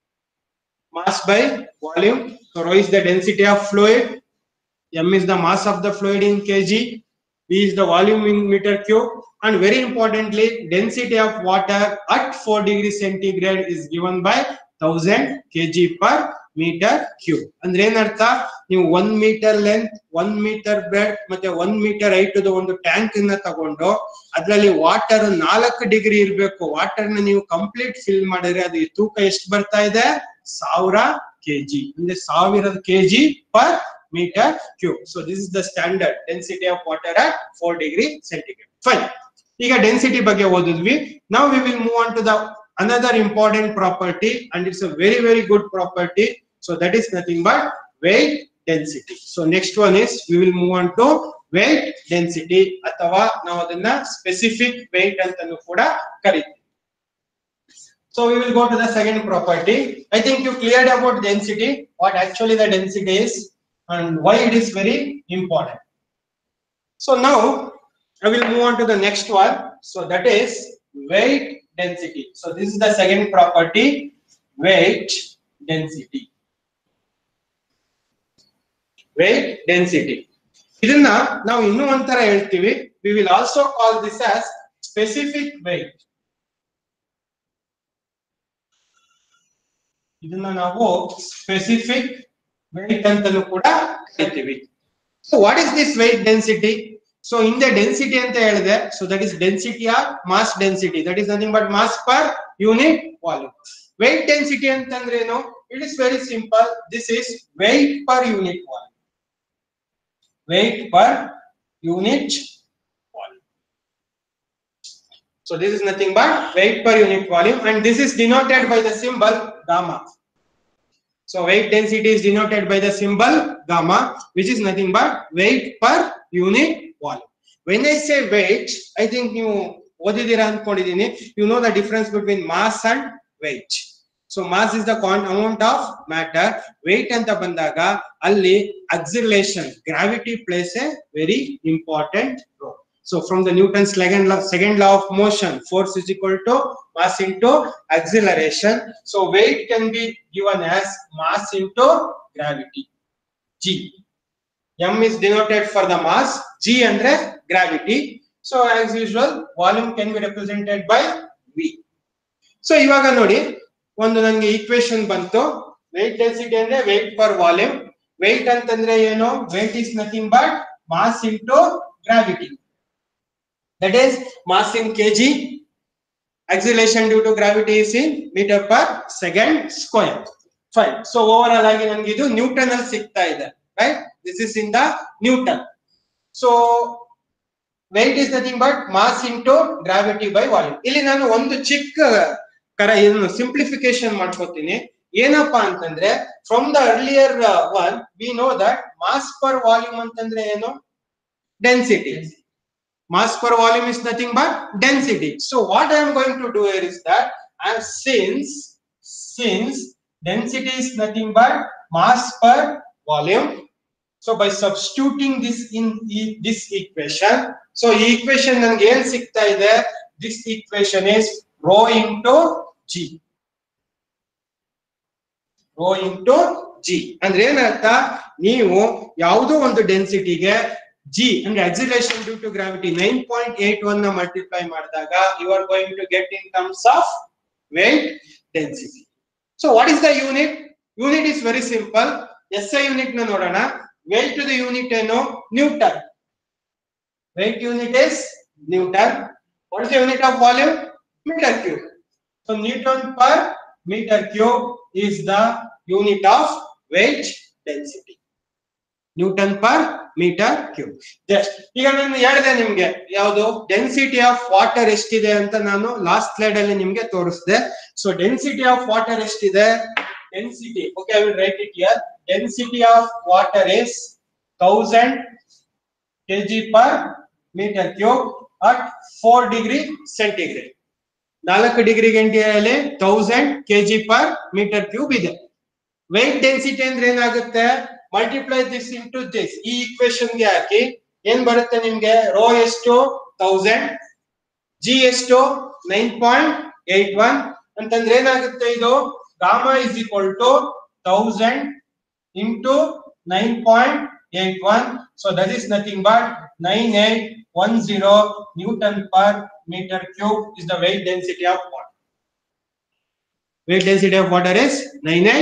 mass by volume so rho is the density of fluid m is the mass of the fluid in kg v is the volume in meter cube and very importantly density of water at 4 degree centigrade is given by 1000 kg per metre cube ಅಂದ್ರೆ ಏನರ್ಥ ನೀವು one metre length one metre breadth ಮತ್ತೆ one metre height ಒಂದು tank ಅನ್ನ ತಗೊಂಡು ಅದ್ರಲ್ಲಿ water ನಾಲ್ಕು degree ಇರ್ಬೇಕು ವಾಟರ್ ನ ನೀವು ಕಂಪ್ಲೀಟ್ ಫಿಲ್ ಮಾಡಿದ್ರೆ ಅದು ತೂಕ ಎಷ್ಟು ಬರ್ತಾ ಇದೆ ಸಾವಿರ ಕೆಜಿ ಅಂದ್ರೆ ಸಾವಿರದ KG per metre cube so this is the standard density of water at four degree centigrade fine ಈಗ ಡೆನ್ಸಿಟಿ ಬಗ್ಗೆ ಓದಿದ್ವಿ ನಾವು we will move on to the another important property and it's a very very good property so that is nothing but weight density so next one is we will move on to weight density ಅಥವಾ ನಾವು ಅದನ್ನ specific weight ಅಂತಾನು ಕೂಡ ಕರಿತೀವಿ so we will go to the second property i think you cleared about density what actually the density is and why it is very important so now i will move on to the next one so that is weight density. So this is the second property, weight density. Weight density. ಇದನ್ನ ನಾವು ಇನ್ನೂ ಒಂಥರ ಹೇಳ್ತೀವಿ we will also call this as specific weight. ಇದನ್ನ ನಾವು specific weight ಅಂತಾನೂ ಕೂಡ ಕರಿತೀವಿ so what is this weight density? So ಹಿಂದೆ ಡೆನ್ಸಿಟಿ ಅಂತ ಹೇಳಿದೆ so that is density of mass density that is nothing but mass per unit volume weight density ಅಂತಂದ್ರೆ ಏನು it is very simple this is weight per unit volume weight per unit volume so this is nothing but weight per unit volume and this is denoted by the symbol gamma So weight density is denoted by the symbol gamma, which is nothing but weight per unit volume. When I say weight, I think you ಓದಿದ್ದೀರಾ ಅನ್ಕೊಂಡಿದ್ದೀನಿ you know the difference between mass and weight so mass is the amount of matter weight ಅಂತ ಬಂದಾಗ ಅಲ್ಲಿ acceleration gravity plays a very important role so from the Newton's second law second law of motion force is equal to mass into acceleration so weight can be given as mass into gravity g m is denoted for the mass g andre gravity so as usual volume can be represented by v so ಇವಾಗ ನೋಡಿ ಒಂದು ನನಗೆ equation ಬಂತು weight density ಅಂದ್ರೆ weight per volume weight ಅಂತಂದ್ರೆ ಏನು weight is nothing but mass into gravity that is mass in kg acceleration due to gravity is in meter per second square fine so overall ಆಗಿ ನನಗೆ ಇದು Newton ಅಲ್ಲಿ ಸಿಗ್ತಾ ಇದೆ right this is in the newton so weight is nothing but mass into gravity by volume ಇಲ್ಲಿ ನಾನು ಒಂದು ಚಿಕ್ಕ ಕರ ಇದನ್ನು ಸಿಂಪ್ಲಿಫಿಕೇಶನ್ ಮಾಡ್ಕೋತೀನಿ ಏನಪ್ಪಾ ಅಂತಂದ್ರೆ from the earlier one we know that mass per volume ಅಂತಂದ್ರೆ ಏನು density mass per volume is nothing but density. So what I am going to do here is that and since since density is nothing but mass per volume, so by substituting this in e- this equation, so ಈ equation ನನಗೆ ಏನ್ ಸಿಗ್ತಾ ಇದೆ this equation is rho into g. Rho into G ಅಂದ್ರೆ ಏನರ್ಥ ನೀವು ಯಾವುದೋ ಒಂದು ಡೆನ್ಸಿಟಿಗೆ ಜಿ ಅಂದ್ರೆ acceleration due to gravity nine point eight one ನ ಮಲ್ಟಿಪ್ಲೈ ಮಾಡಿದಾಗ you are going to get in terms of weight density so what is the unit unit is very simple S I unit ನ ನೋಡೋಣ weight to the unit ಏನು Newton weight unit is Newton what is the unit of volume meter cube. So Newton per meter cube is the unit of weight density. Newton per meter cube. Just ಈಗ ನಾನು ಹೇಳಿದೆ ನಿಮ್ಗೆ ಯಾವುದು density of water ಎಷ್ಟಿದೆ ಅಂತ ನಾನು last slide ಅಲ್ಲಿ ನಿಮ್ಗೆ ತೋರಿಸಿದೆ ಸೊ ಡೆನ್ಸಿಟಿ ಆಫ್ ವಾಟರ್ ಎಷ್ಟಿದೆ density okay I will write it here density of water is thousand KG per metre cube at four degree centigrade ನಾಲ್ಕು ಡಿಗ್ರಿ ಗಂಟೆಯಲ್ಲಿ thousand KG per metre cube ಇದೆ weight density ಅಂದ್ರೆ ಏನಾಗುತ್ತೆ multiply this into this ಈ equation ಗೆ ಹಾಕಿ ಏನ್ ಬರುತ್ತೆ ನಿಮ್ಗೆ ರೋ ಎಷ್ಟು ತೌಸಂಡ್ ಜಿ ಎಷ್ಟು ನೈನ್ ಪಾಯಿಂಟ್ ಏಟ್ ಒನ್ ಅಂತಂದ್ರೆ ಏನಾಗುತ್ತೆ ಇದು gamma is equal to thousand into nine point eight one so that is nothing but nine eight one zero Newton per meter cube is the weight density of water. Weight density of water is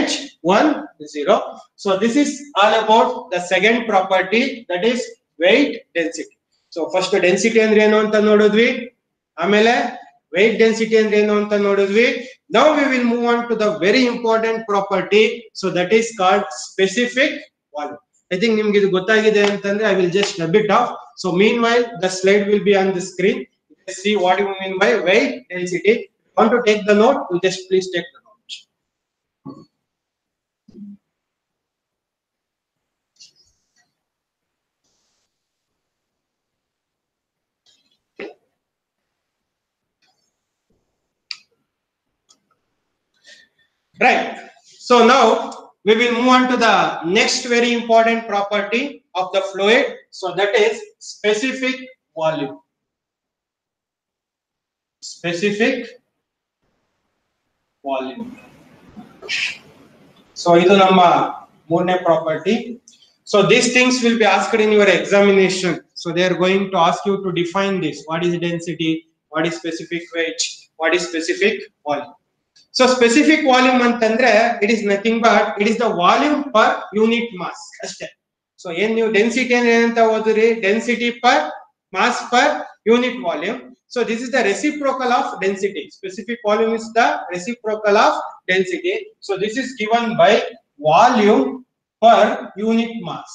9H10. So this is all about the second property that is weight density. So first density ಅಂದ್ರೆ ಏನು ಅಂತ ನೋಡಿದ್ವಿ ಆಮೇಲೆ weight density ಅಂದ್ರೆ ಏನು ಅಂತ ನೋಡಿದ್ವಿ now we will move on to the very important property so that is called specific volume I think ನಿಮ್ಗೆ ಇದು ಗೊತ್ತಾಗಿದೆ ಅಂತಂದ್ರೆ I will just rub it off so meanwhile the slide will be on the screen Let's see what you mean by weight density want to take the note you just please take the note Right. So now we will move on to the next very important property of the fluid. So that is specific volume. Specific volume. So ಇದು ನಮ್ಮ ಮೂರನೇ property so these things will be asked in your examination so they are going to ask you to define this what is density what is specific weight what is specific volume so specific volume ಅಂತಂದ್ರೆ it is nothing but it is the volume per unit mass ಅಷ್ಟೇ so ಏನ್ ನೀವು density ಅಂದ್ರೆ ಏನಂತ ಓದಿರಿ density per mass per unit volume so this is the reciprocal of density specific volume is the reciprocal of density so this is given by volume per unit mass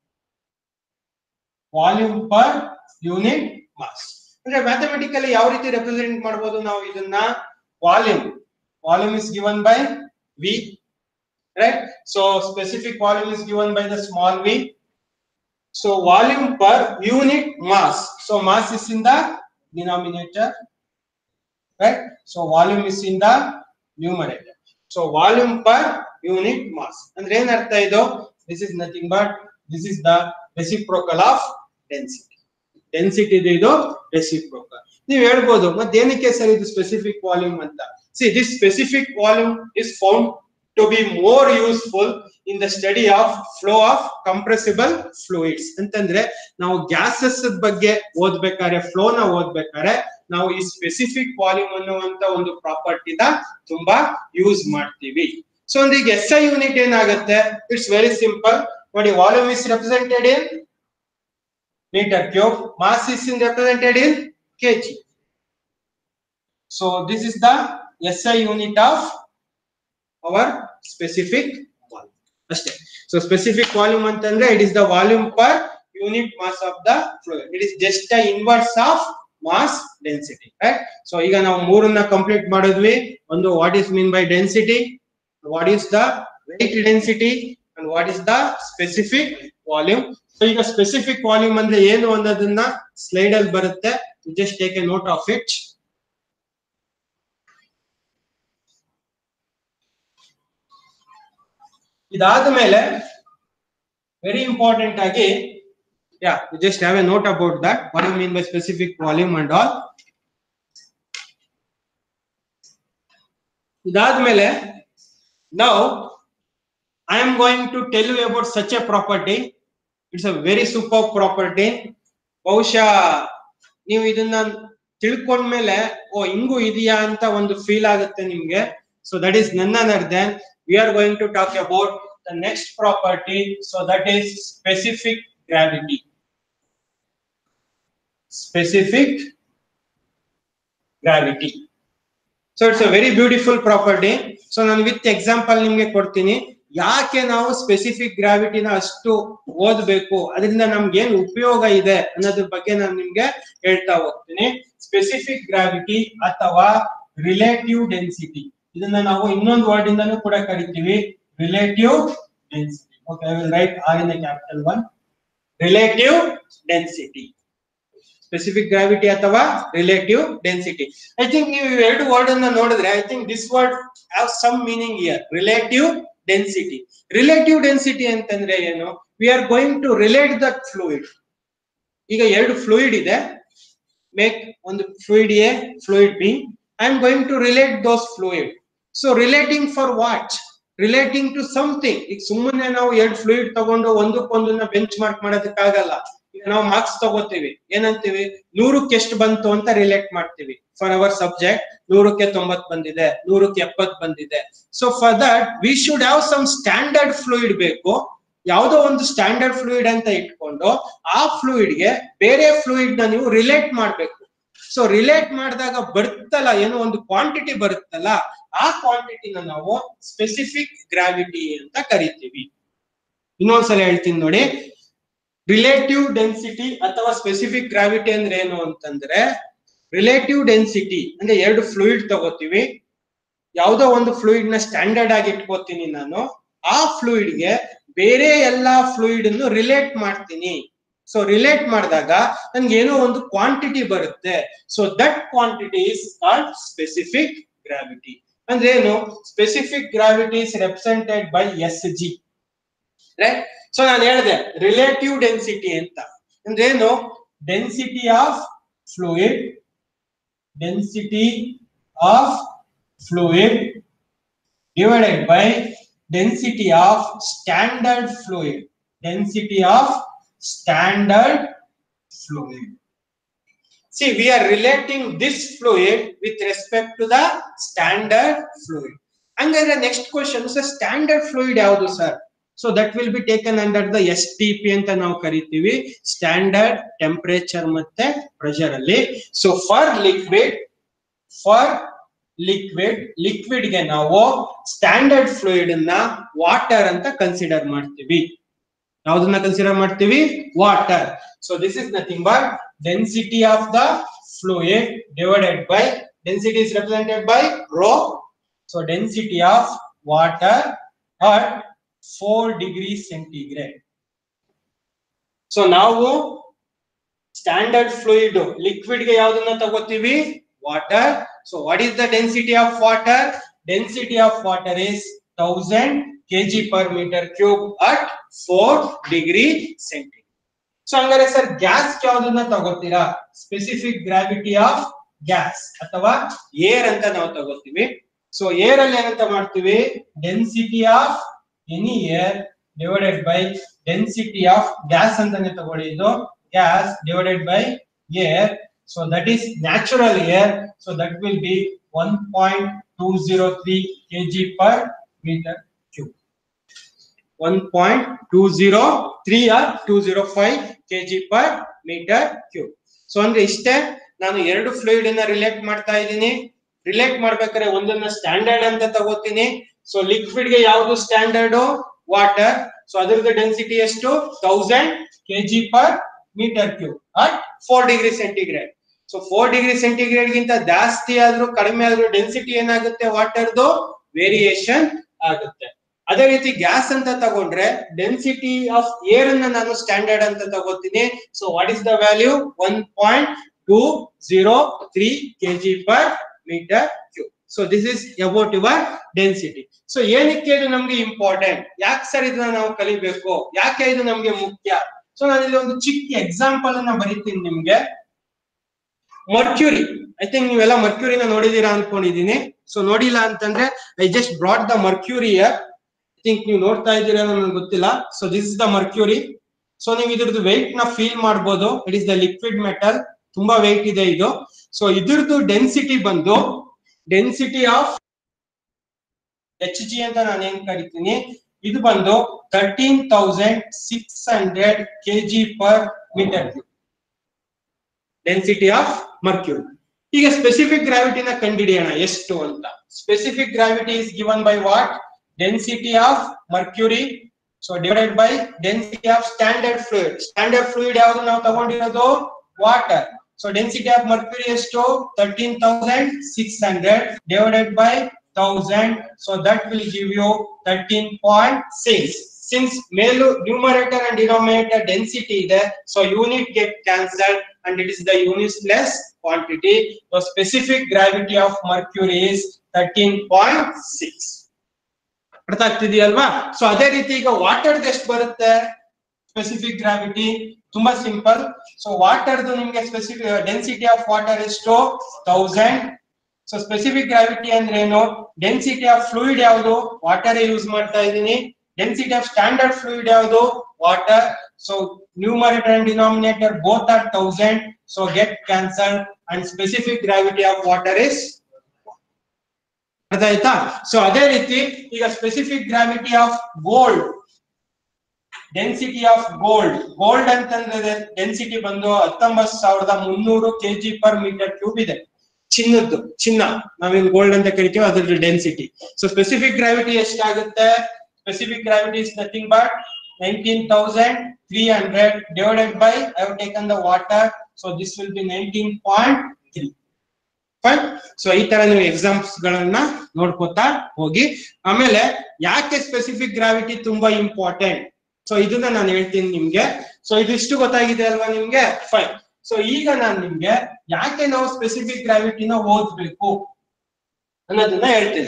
volume per unit mass ಅಂದ್ರೆ mathematically ಯಾವ ರೀತಿ represent ಮಾಡಬಹುದು ನಾವು ಇದನ್ನ volume volume is given by V, right? So specific volume is given by the small v. So volume per unit mass. So mass is in the denominator, right? So volume is in the numerator. So volume per unit mass. ಅಂದ್ರೆ ಏನ್ ಅರ್ಥ ಇದು this is nothing but this is the reciprocal of density. Density ಇದು reciprocal ನೀವು ಹೇಳ್ಬೋದು ಮತ್ತೆ ಏನಕ್ಕೆ sir ಇದು ಸ್ಪೆಸಿಫಿಕ್ ವಾಲ್ಯೂಮ್ ಅಂತ see this specific volume is found to be more useful in the study of flow of compressible fluids ಅಂತಂದ್ರೆ ನಾವು gases ಬಗ್ಗೆ ಓದ್ಬೇಕಾದ್ರೆ ಫ್ಲೋ ನ ಓದ್ಬೇಕಾದ್ರೆ ನಾವು ಈ ಸ್ಪೆಸಿಫಿಕ್ ವಾಲ್ಯೂಮ್ ಅನ್ನುವಂತ ಒಂದು ಪ್ರಾಪರ್ಟಿನ ತುಂಬಾ ಯೂಸ್ ಮಾಡ್ತೀವಿ ಸೊ ಒಂದು ಈಗ ಎಸ್ ಐ ಯೂನಿಟ್ ಏನಾಗುತ್ತೆ ಇಟ್ಸ್ ವೆರಿ ಸಿಂಪಲ್ ನೋಡಿ volume is represented in meter cube. Mass is in represented in kg. So this is the SI unit of our specific volume. ಅಷ್ಟೇ so specific volume ಅಂತಂದ್ರೆ it is the volume per unit mass of the fluid it is just the inverse of mass density right so ಈಗ ನಾವು ಮೂರನ್ನ complete ಮಾಡಿದ್ವಿ ಒಂದು what is mean by density what is the weight density and what is the specific volume so ಈಗ specific volume ಅಂದ್ರೆ ಏನು ಅನ್ನೋದನ್ನ slide ಅಲ್ಲಿ ಬರುತ್ತೆ just take a note of it ಇದಾದ ಮೇಲೆ ವೆರಿ ಇಂಪಾರ್ಟೆಂಟ್ ಆಗಿ yeah just have a note about that what you mean by specific volume and all ಇದಾದ್ಮೇಲೆ ನಾವು I am going to tell you about such a property. It's a very superb property. ಬಹುಶಃ ನೀವು ಇದನ್ನ ತಿಳ್ಕೊಂಡ್ಮೇಲೆ ಓ ಹಿಂಗೂ ಇದೆಯಾ ಅಂತ ಒಂದು ಫೀಲ್ ಆಗುತ್ತೆ ನಿಮ್ಗೆ so that is none other then we are going to talk about the next property so that is specific gravity specific gravity so it's a very beautiful property so ನಾನು ವಿತ್ ಎಕ್ಸಾಂಪಲ್ ನಿಮ್ಗೆ ಕೊಡ್ತೀನಿ ಯಾಕೆ ನಾವು specific ಗ್ರಾವಿಟಿನ ಅಷ್ಟು ಓದ್ಬೇಕು ಅದರಿಂದ ನಮ್ಗೆ ಏನ್ ಉಪಯೋಗ ಇದೆ ಅನ್ನೋದ್ರ ಬಗ್ಗೆ ನಾನು ನಿಮ್ಗೆ ಹೇಳ್ತಾ ಹೋಗ್ತೀನಿ ಸ್ಪೆಸಿಫಿಕ್ ಗ್ರಾವಿಟಿ ಅಥವಾ ರಿಲೇಟಿವ್ ಡೆನ್ಸಿಟಿ ಇದನ್ನ ನಾವು ಇನ್ನೊಂದು ವರ್ಡ್ ಇಂದಾನು ಕೂಡ ಕರಿತೀವಿ relative density okay I will write R in capital one relative density specific gravity ಅಥವಾ ರಿಲೇಟಿವ್ ಡೆನ್ಸಿಟಿ ಐ ಥಿಂಕ್ ನೀವು ಎರಡು ವರ್ಡ್ ಅನ್ನ ನೋಡಿದ್ರೆ I think this word have some meaning here relative density relative density ಅಂತಂದ್ರೆ ಏನು we are going to relate that fluid ಈಗ ಎರಡು fluid ಇದೆ ಮೇಕ್ ಒಂದು fluid A fluid B I am going to relate those fluid so relating for what relating to something ಈಗ ಸುಮ್ಮನೆ ನಾವು ಎರಡು ಫ್ಲೂಯಿಡ್ ತಗೊಂಡು ಒಂದಕ್ಕೊಂದನ್ನ ಬೆಂಚ್ ಮಾರ್ಕ್ ಮಾಡೋದಕ್ಕಾಗಲ್ಲ ಈಗ ನಾವು ಮಾರ್ಕ್ಸ್ ತಗೋತೀವಿ ಏನಂತೀವಿ ನೂರಕ್ಕೆ ಎಷ್ಟು ಬಂತು ಅಂತ ರಿಲೇಟ್ ಮಾಡ್ತೀವಿ ಫಾರ್ ಅವರ್ ಸಬ್ಜೆಕ್ಟ್ ನೂರಕ್ಕೆ ತೊಂಬತ್ ಬಂದಿದೆ ನೂರಕ್ಕೆ ಎಪ್ಪತ್ ಬಂದಿದೆ so for that we should have some standard fluid ಬೇಕು ಯಾವುದೋ ಒಂದು ಸ್ಟ್ಯಾಂಡರ್ಡ್ ಫ್ಲೂಯಿಡ್ ಅಂತ ಇಟ್ಕೊಂಡು ಆ ಫ್ಲೂಯಿಡ್ ಗೆ ಬೇರೆ ಫ್ಲೂಯಿಡ್ ನ ನೀವು ರಿಲೇಟ್ ಮಾಡ್ಬೇಕು ಸೊ ರಿಲೇಟ್ ಮಾಡಿದಾಗ ಬರುತ್ತಲ್ಲ ಏನೋ ಒಂದು ಕ್ವಾಂಟಿಟಿ ಬರುತ್ತಲ್ಲ ಆ ಕ್ವಾಂಟಿಟಿನ ನಾವು ಸ್ಪೆಸಿಫಿಕ್ ಗ್ರಾವಿಟಿ ಅಂತ ಕರಿತೀವಿ ಇನ್ನೊಂದ್ಸಲ ಹೇಳ್ತೀನಿ ನೋಡಿ ರಿಲೇಟಿವ್ ಡೆನ್ಸಿಟಿ ಅಥವಾ ಸ್ಪೆಸಿಫಿಕ್ ಗ್ರಾವಿಟಿ ಅಂದ್ರೆ ಏನು ಅಂತಂದ್ರೆ ರಿಲೇಟಿವ್ ಡೆನ್ಸಿಟಿ ಅಂದ್ರೆ ಎರಡು ಫ್ಲೂಯಿಡ್ ತಗೋತೀವಿ ಯಾವುದೋ ಒಂದು ಫ್ಲೂಯಿಡ್ ನ ಸ್ಟ್ಯಾಂಡರ್ಡ್ ಆಗಿ ಇಟ್ಕೋತೀನಿ ನಾನು ಆ ಫ್ಲೂಯಿಡ್ ಗೆ ಬೇರೆ ಎಲ್ಲಾ ಫ್ಲೂಯಿಡ್ ಅನ್ನು ರಿಲೇಟ್ ಮಾಡ್ತೀನಿ ಸೊ ರಿಲೇಟ್ ಮಾಡಿದಾಗ ನನ್ಗೆ ಏನೋ ಒಂದು ಕ್ವಾಂಟಿಟಿ ಬರುತ್ತೆ so that quantity is called specific gravity ಅಂದ್ರೆ ಏನು specific gravity is represented by S G right so ನಾನು ಹೇಳಿದೆ ರಿಲೇಟಿವ್ ಡೆನ್ಸಿಟಿ ಅಂತ ಅಂದ್ರೆ ಏನು density of fluid density of fluid divided by density of standard fluid density of standard fluid. See, we are relating this fluid with respect to the standard fluid. ಹಂಗಾದ್ರೆ next question sir standard fluid ಯಾವುದು sir so that will be taken under the S T P ಅಂತ ನಾವು ಕರಿತೀವಿ standard temperature ಮತ್ತೆ pressure ಅಲ್ಲಿ so for liquid for liquid liquid ಗೆ ನಾವು standard fluid ಅನ್ನ ವಾಟರ್ ಅಂತ ಕನ್ಸಿಡರ್ ಮಾಡ್ತೀವಿ ಯಾವ್ದನ್ನ ಕನ್ಸಿಡರ್ ಮಾಡ್ತೀವಿ water so this is nothing but density of the fluid divided by density is represented by rho so density of water at four degree centigrade so ನಾವು standard fluid liquid ಗೆ ಯಾವ್ದನ್ನ ತಗೋತೀವಿ water so what is the density of water density of water is thousand KG per metre cube at four degree centigrade so ಹಂಗಾರೆ sir gas ಯಾವ್ದನ್ನ ತಗೋತೀರಾ specific gravity of gas ಅಥವಾ air ಅಂತ ನಾವು ತಗೋತೀವಿ ಸೊ ಏರ್ ಅಲ್ಲಿ ಏನಂತ ಮಾಡ್ತೀವಿ density of any air divided by density of gas ಅಂತಾನೆ ತಗೊಳ್ಳಿ ಇದು gas divided by air so that is natural air so that will be one point two zero three KG per metre cube one point two zero three or two zero five KG per metre cube so ಅಂದ್ರೆ ಇಷ್ಟೇ ನಾನು ಎರಡು fluid ಅನ್ನ relate ಮಾಡ್ತಾ ಇದ್ದೀನಿ relate ಮಾಡ್ಬೇಕಾದ್ರೆ ಒಂದನ್ನ standard ಅಂತ ತಗೋತೀನಿ ಸೊ ಲಿಕ್ವಿಡ್ ಗೆ ಯಾವ್ದು ಸ್ಟ್ಯಾಂಡರ್ಡ್ ವಾಟರ್ ಸೊ ಅದ್ರದ್ದು ಡೆನ್ಸಿಟಿ ಎಷ್ಟು thousand KG per metre cube at four degree centigrade so four degree centigrade ಗಿಂತ ಜಾಸ್ತಿ ಆದ್ರೂ ಕಡಿಮೆ ಆದ್ರೂ ಡೆನ್ಸಿಟಿ ಏನಾಗುತ್ತೆ ವಾಟರ್ದು ವೇರಿಯೇಷನ್ ಆಗುತ್ತೆ ಅದೇ ರೀತಿ ಗ್ಯಾಸ್ ಅಂತ ತಗೊಂಡ್ರೆ ಡೆನ್ಸಿಟಿ ಆಫ್ ಏರ್ ಅನ್ನ ನಾನು ಸ್ಟ್ಯಾಂಡರ್ಡ್ ಅಂತ ತಗೋತೀನಿ so what is the value one point two zero three KG per metre cube so this is about your density so ಏನಕ್ಕೆ ಇದು ನಮ್ಗೆ ಇಂಪಾರ್ಟೆಂಟ್ ಯಾಕೆ ಸರ್ ಇದನ್ನ ನಾವು ಕಲಿಬೇಕು ಯಾಕೆ ಇದು ನಮ್ಗೆ ಮುಖ್ಯ ಸೊ ನಾನು ಇಲ್ಲಿ ಒಂದು ಚಿಕ್ಕ ಎಕ್ಸಾಂಪಲ್ ಅನ್ನ ಬರೀತೀನಿ ನಿಮ್ಗೆ ಮರ್ಕ್ಯೂರಿ ಐ ಥಿಂಕ್ ನೀವೆಲ್ಲ ಮರ್ಕ್ಯೂರಿನ ನೋಡಿದೀರಾ ಅನ್ಕೊಂಡಿದೀನಿ ಸೊ ನೋಡಿಲ್ಲ ಅಂತಂದ್ರೆ I just brought the mercury think ನೀವು ನೋಡ್ತಾ ಇದ್ದೀರಾ ನನಗೆ ಗೊತ್ತಿಲ್ಲ so this is the mercury so ನೀವು ಇದ್ರದ್ದು ವೆಯ್ಟ್ ನ ಫೀಲ್ ಮಾಡಬಹುದು it is the liquid metal ತುಂಬಾ ವೆಯ್ಟ್ ಇದೆ ಇದು ಸೊ ಇದ್ರದ್ದು ಡೆನ್ಸಿಟಿ ಬಂದು ಡೆನ್ಸಿಟಿ ಆಫ್ ಎಚ್ ಜಿ ಅಂತ ನಾನು ಏನ್ ಕರಿತೀನಿ ಇದು ಬಂದು thirteen thousand six hundred KG per metre density of mercury ಈಗ ಸ್ಪೆಸಿಫಿಕ್ ಗ್ರಾವಿಟಿನ ಕಂಡುಹಿಡಿಯೋಣ ಎಷ್ಟು ಅಂತ specific gravity is given by what density of mercury so divided by density of standard fluid standard fluid ಯಾವ್ದು ನಾವು ತಗೊಂಡಿರೋದು water so density of mercury ಎಷ್ಟು thirteen thousand six hundred divided by thousand so that will give you thirteen point six since ಮೇಲು numerator and denominator density ಇದೆ so unit get cancelled and it is the unitless quantity. The specific gravity of mercury is 13.6. ಅರ್ಥ ಆಗ್ತಿದೆಯಲ್ವಾ so ಅದೇ ರೀತಿ ಈಗ water ಎಷ್ಟು ಬರುತ್ತೆ specific gravity ತುಂಬಾ simple so ವಾಟರ್ದು ನಿಮ್ಗೆ ಸ್ಪೆಸಿಫಿಕ್ ಡೆನ್ಸಿಟಿ ಆಫ್ ವಾಟರ್ ಎಷ್ಟು ತೌಸಂಡ್ ಸೊ ಸ್ಪೆಸಿಫಿಕ್ ಗ್ರಾವಿಟಿ ಅಂದ್ರೆ ಏನು ಡೆನ್ಸಿಟಿ ಆಫ್ ಫ್ಲೂಯಿಡ್ ಯಾವುದು ವಾಟರ್ ಯೂಸ್ ಮಾಡ್ತಾ ಇದ್ದೀನಿ ಡೆನ್ಸಿಟಿ ಆಫ್ ಸ್ಟ್ಯಾಂಡರ್ಡ್ ಫ್ಲೂಯಿಡ್ ಯಾವುದು water so numerator and denominator both are thousand so get cancelled and specific gravity of water is ಅರ್ಥ ಆಯ್ತಾ so ಅದೇ ರೀತಿ ಈಗ specific gravity of gold density of gold gold ಅಂತಂದ್ರೆ density ಬಂದು ಹತ್ತೊಂಬತ್ತು ಸಾವಿರದ ಮುನ್ನೂರು ಕೆಜಿ ಪರ್ ಮೀಟರ್ ಕ್ಯೂಬ್ ಇದೆ ಚಿನ್ನದ್ದು ಚಿನ್ನ ನಾವೇನ್ ಗೋಲ್ಡ್ ಅಂತ ಕರಿತೀವಿ ಅದ್ರದ್ದು ಡೆನ್ಸಿಟಿ ಸೊ ಸ್ಪೆಸಿಫಿಕ್ ಗ್ರಾವಿಟಿ ಎಷ್ಟಾಗುತ್ತೆ specific gravity is nothing but 19,300 divided by I have taken the water so this will be 19.3 fine so ಈ ತರ ನೀವು ಎಕ್ಸಾಮ್ಸ್ ಗಳನ್ನ ನೋಡ್ಕೋತಾ ಹೋಗಿ ಆಮೇಲೆ ಯಾಕೆ ಸ್ಪೆಸಿಫಿಕ್ ಗ್ರಾವಿಟಿ ತುಂಬಾ ಇಂಪಾರ್ಟೆಂಟ್ ಸೊ ಇದನ್ನ ನಾನು ಹೇಳ್ತೀನಿ ನಿಮ್ಗೆ ಸೊ ಇದಿಷ್ಟು ಗೊತ್ತಾಗಿದೆ ಅಲ್ವಾ ನಿಮ್ಗೆ ಫೈನ್ ಸೊ ಈಗ ನಾನು ನಿಮ್ಗೆ ಯಾಕೆ ನಾವು ಸ್ಪೆಸಿಫಿಕ್ ಗ್ರಾವಿಟಿನ ಓದ್ಬೇಕು ಅನ್ನೋದನ್ನ ಹೇಳ್ತೀನಿ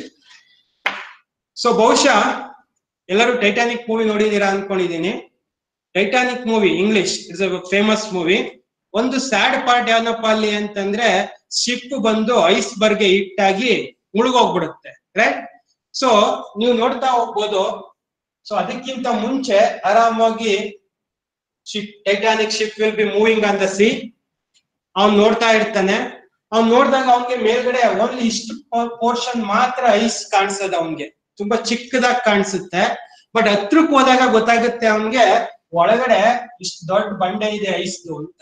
ಸೊ ಬಹುಶಃ ಎಲ್ಲರೂ ಟೈಟಾನಿಕ್ ಮೂವಿ ನೋಡಿದೀರಾ ಅನ್ಕೊಂಡಿದೀನಿ Titanic movie English it's a famous movie ಒಂದು ಸ್ಯಾಡ್ ಪಾರ್ಟ್ ಯಾವ್ದಪ್ಪ ಅಲ್ಲಿ ಅಂತಂದ್ರೆ ಶಿಪ್ ಬಂದು ಐಸ್ ಬರ್ಗೆ ಹಿಟ್ಟಾಗಿ ಮುಳುಗೋಗ್ಬಿಡುತ್ತೆ ರೈಟ್ ಸೊ ನೀವು ನೋಡ್ತಾ ಹೋಗ್ಬೋದು ಸೊ ಅದಕ್ಕಿಂತ ಮುಂಚೆ ಆರಾಮಾಗಿ ship Titanic ship will be moving on the sea ಅವ್ನ್ ನೋಡ್ತಾ ಇರ್ತಾನೆ ಅವ್ನ್ ನೋಡಿದಾಗ ಅವನ್ಗೆ ಮೇಲ್ಗಡೆ ಓನ್ಲಿ ಇಷ್ಟು ಪೋರ್ಷನ್ ಮಾತ್ರ ಐಸ್ ಕಾಣಿಸ್ತದ ಅವನ್ಗೆ ತುಂಬಾ ಚಿಕ್ಕದಾಗಿ ಕಾಣಿಸುತ್ತೆ ಬಟ್ ಹತ್ರಕ್ ಹೋದಾಗ ಗೊತ್ತಾಗುತ್ತೆ ಅವನ್ಗೆ ಒಳಗಡೆ ಇಷ್ಟು ದೊಡ್ಡ ಬಂಡೆ ಇದೆ ಐಸ್ದು ಅಂತ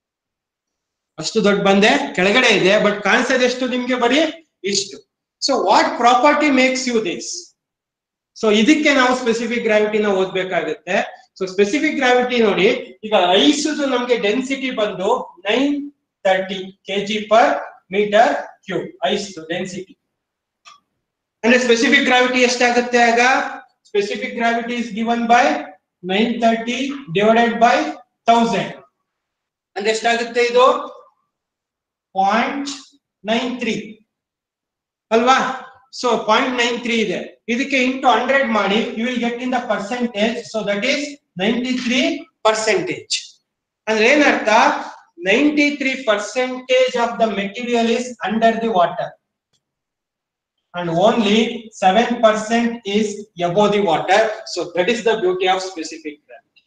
ಅಷ್ಟು ದೊಡ್ಡ ಬಂಡೆ ಕೆಳಗಡೆ ಇದೆ ಬಟ್ ಕಾಣಿಸೋದು ಎಷ್ಟು ನಿಮ್ಗೆ ಬರೀ ಇಷ್ಟು so what property makes you this so ಇದಕ್ಕೆ ನಾವು ಸ್ಪೆಸಿಫಿಕ್ ಗ್ರಾವಿಟಿನ ಓದ್ಬೇಕಾಗುತ್ತೆ ಸೊ ಸ್ಪೆಸಿಫಿಕ್ ಗ್ರಾವಿಟಿ ನೋಡಿ ಈಗ ಐಸುದು ನಮ್ಗೆ ಡೆನ್ಸಿಟಿ ಬಂದು nine thirty KG per metre cube ice density ಅಂದ್ರೆ ಸ್ಪೆಸಿಫಿಕ್ ಗ್ರಾವಿಟಿ ಎಷ್ಟಾಗುತ್ತೆ ಆಗ specific gravity is given by nine thirty divided by thousand ಅಂದ್ರೆ ಎಷ್ಟಾಗುತ್ತೆ ಇದು ಪಾಯಿಂಟ್ ನೈನ್ ತ್ರೀ ಅಲ್ವಾ ಸೊ ಪಾಯಿಂಟ್ ನೈನ್ ತ್ರೀ ಇದೆ ಇದಕ್ಕೆ ಇಂಟು ಹಂಡ್ರೆಡ್ ಮಾಡಿ you will get in the percentage so that is ninety three percentage ಅಂದ್ರೆ ಏನರ್ಥ ninety three percentage of the material is under the water and only 7% is above the water. So that is the beauty of specific gravity.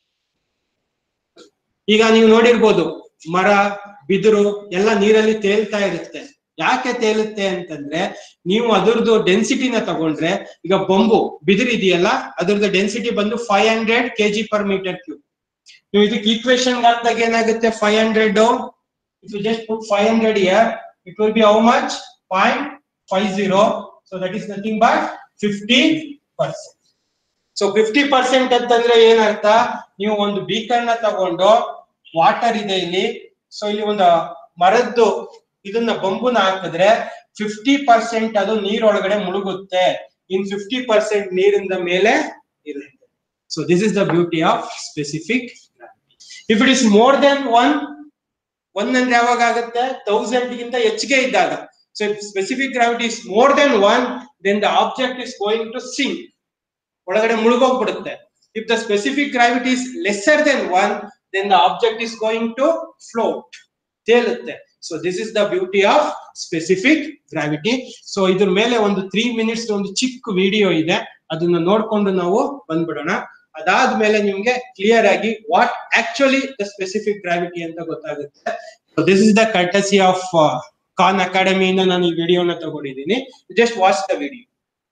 ಈಗ ನೀವು ನೋಡಿರ್ಬೋದು ಮರ ಬಿದಿರು ಎಲ್ಲ ನೀರಲ್ಲಿ ತೇಲ್ತಾ ಇರುತ್ತೆ ಯಾಕೆ ತೇಲುತ್ತೆ ಅಂತಂದ್ರೆ ನೀವು ಅದರದ್ದು ಡೆನ್ಸಿಟಿನ ತಗೊಂಡ್ರೆ ಈಗ ಬೊಂಬು ಬಿದಿರು ಇದೆಯಲ್ಲ ಅದ್ರದ್ದು ಡೆನ್ಸಿಟಿ ಬಂದು five hundred KG per metre cube ನೀವು ಇದಕ್ಕೆ ಈಕ್ವೇಶನ್ ಹಾಕಿದಾಗ ಏನಾಗುತ್ತೆ five hundred if you just put five hundred here it will be how much point five zero so that is nothing but fifty percent so fifty percent ಅಂತಂದ್ರೆ ಏನರ್ಥ ನೀವು ಒಂದು beaker ನ ತಗೊಂಡು ವಾಟರ್ ಇದೆ ಇಲ್ಲಿ ಸೊ ಇಲ್ಲಿ ಒಂದು ಮರದ್ದು ಇದನ್ನ ಬಂಬುನ ಹಾಕಿದ್ರೆ ಫಿಫ್ಟಿ ಪರ್ಸೆಂಟ್ ಅದು ನೀರೊಳಗಡೆ ಮುಳುಗುತ್ತೆ ಇನ್ ಫಿಫ್ಟಿ ಪರ್ಸೆಂಟ್ ನೀರಿಂದ ಮೇಲೆ ಇರುತ್ತೆ so this is the beauty of specific if it is more than one one ಅಂದ್ರೆ ಯಾವಾಗ ಆಗುತ್ತೆ ತೌಸಂಡ್ ಗಿಂತ ಹೆಚ್ಚಿಗೆ ಇದ್ದಾಗ so if specific gravity is more than one then the object is going to sink ಒಳಗಡೆ ಮುಳುಗೋಗ್ಬಿಡುತ್ತೆ if the specific gravity is lesser than one then the object is going to float ತೇಲುತ್ತೆ so this is the beauty of specific gravity so ಇದ್ರ ಮೇಲೆ ಒಂದು three minutes ಒಂದು ಚಿಕ್ಕ video ಇದೆ ಅದನ್ನ ನೋಡ್ಕೊಂಡು ನಾವು ಬಂದ್ಬಿಡೋಣ ಅದಾದ್ಮೇಲೆ ನಿಮ್ಗೆ ಕ್ಲಿಯರ್ ಆಗಿ what actually the specific gravity ಅಂತ ಗೊತ್ತಾಗುತ್ತೆ so this is the courtesy of Khan ಅಕಾಡೆಮಿಯಿಂದ ನಾನು ಈ ವಿಡಿಯೋನ ತಗೊಂಡಿದ್ದೀನಿ just watch the video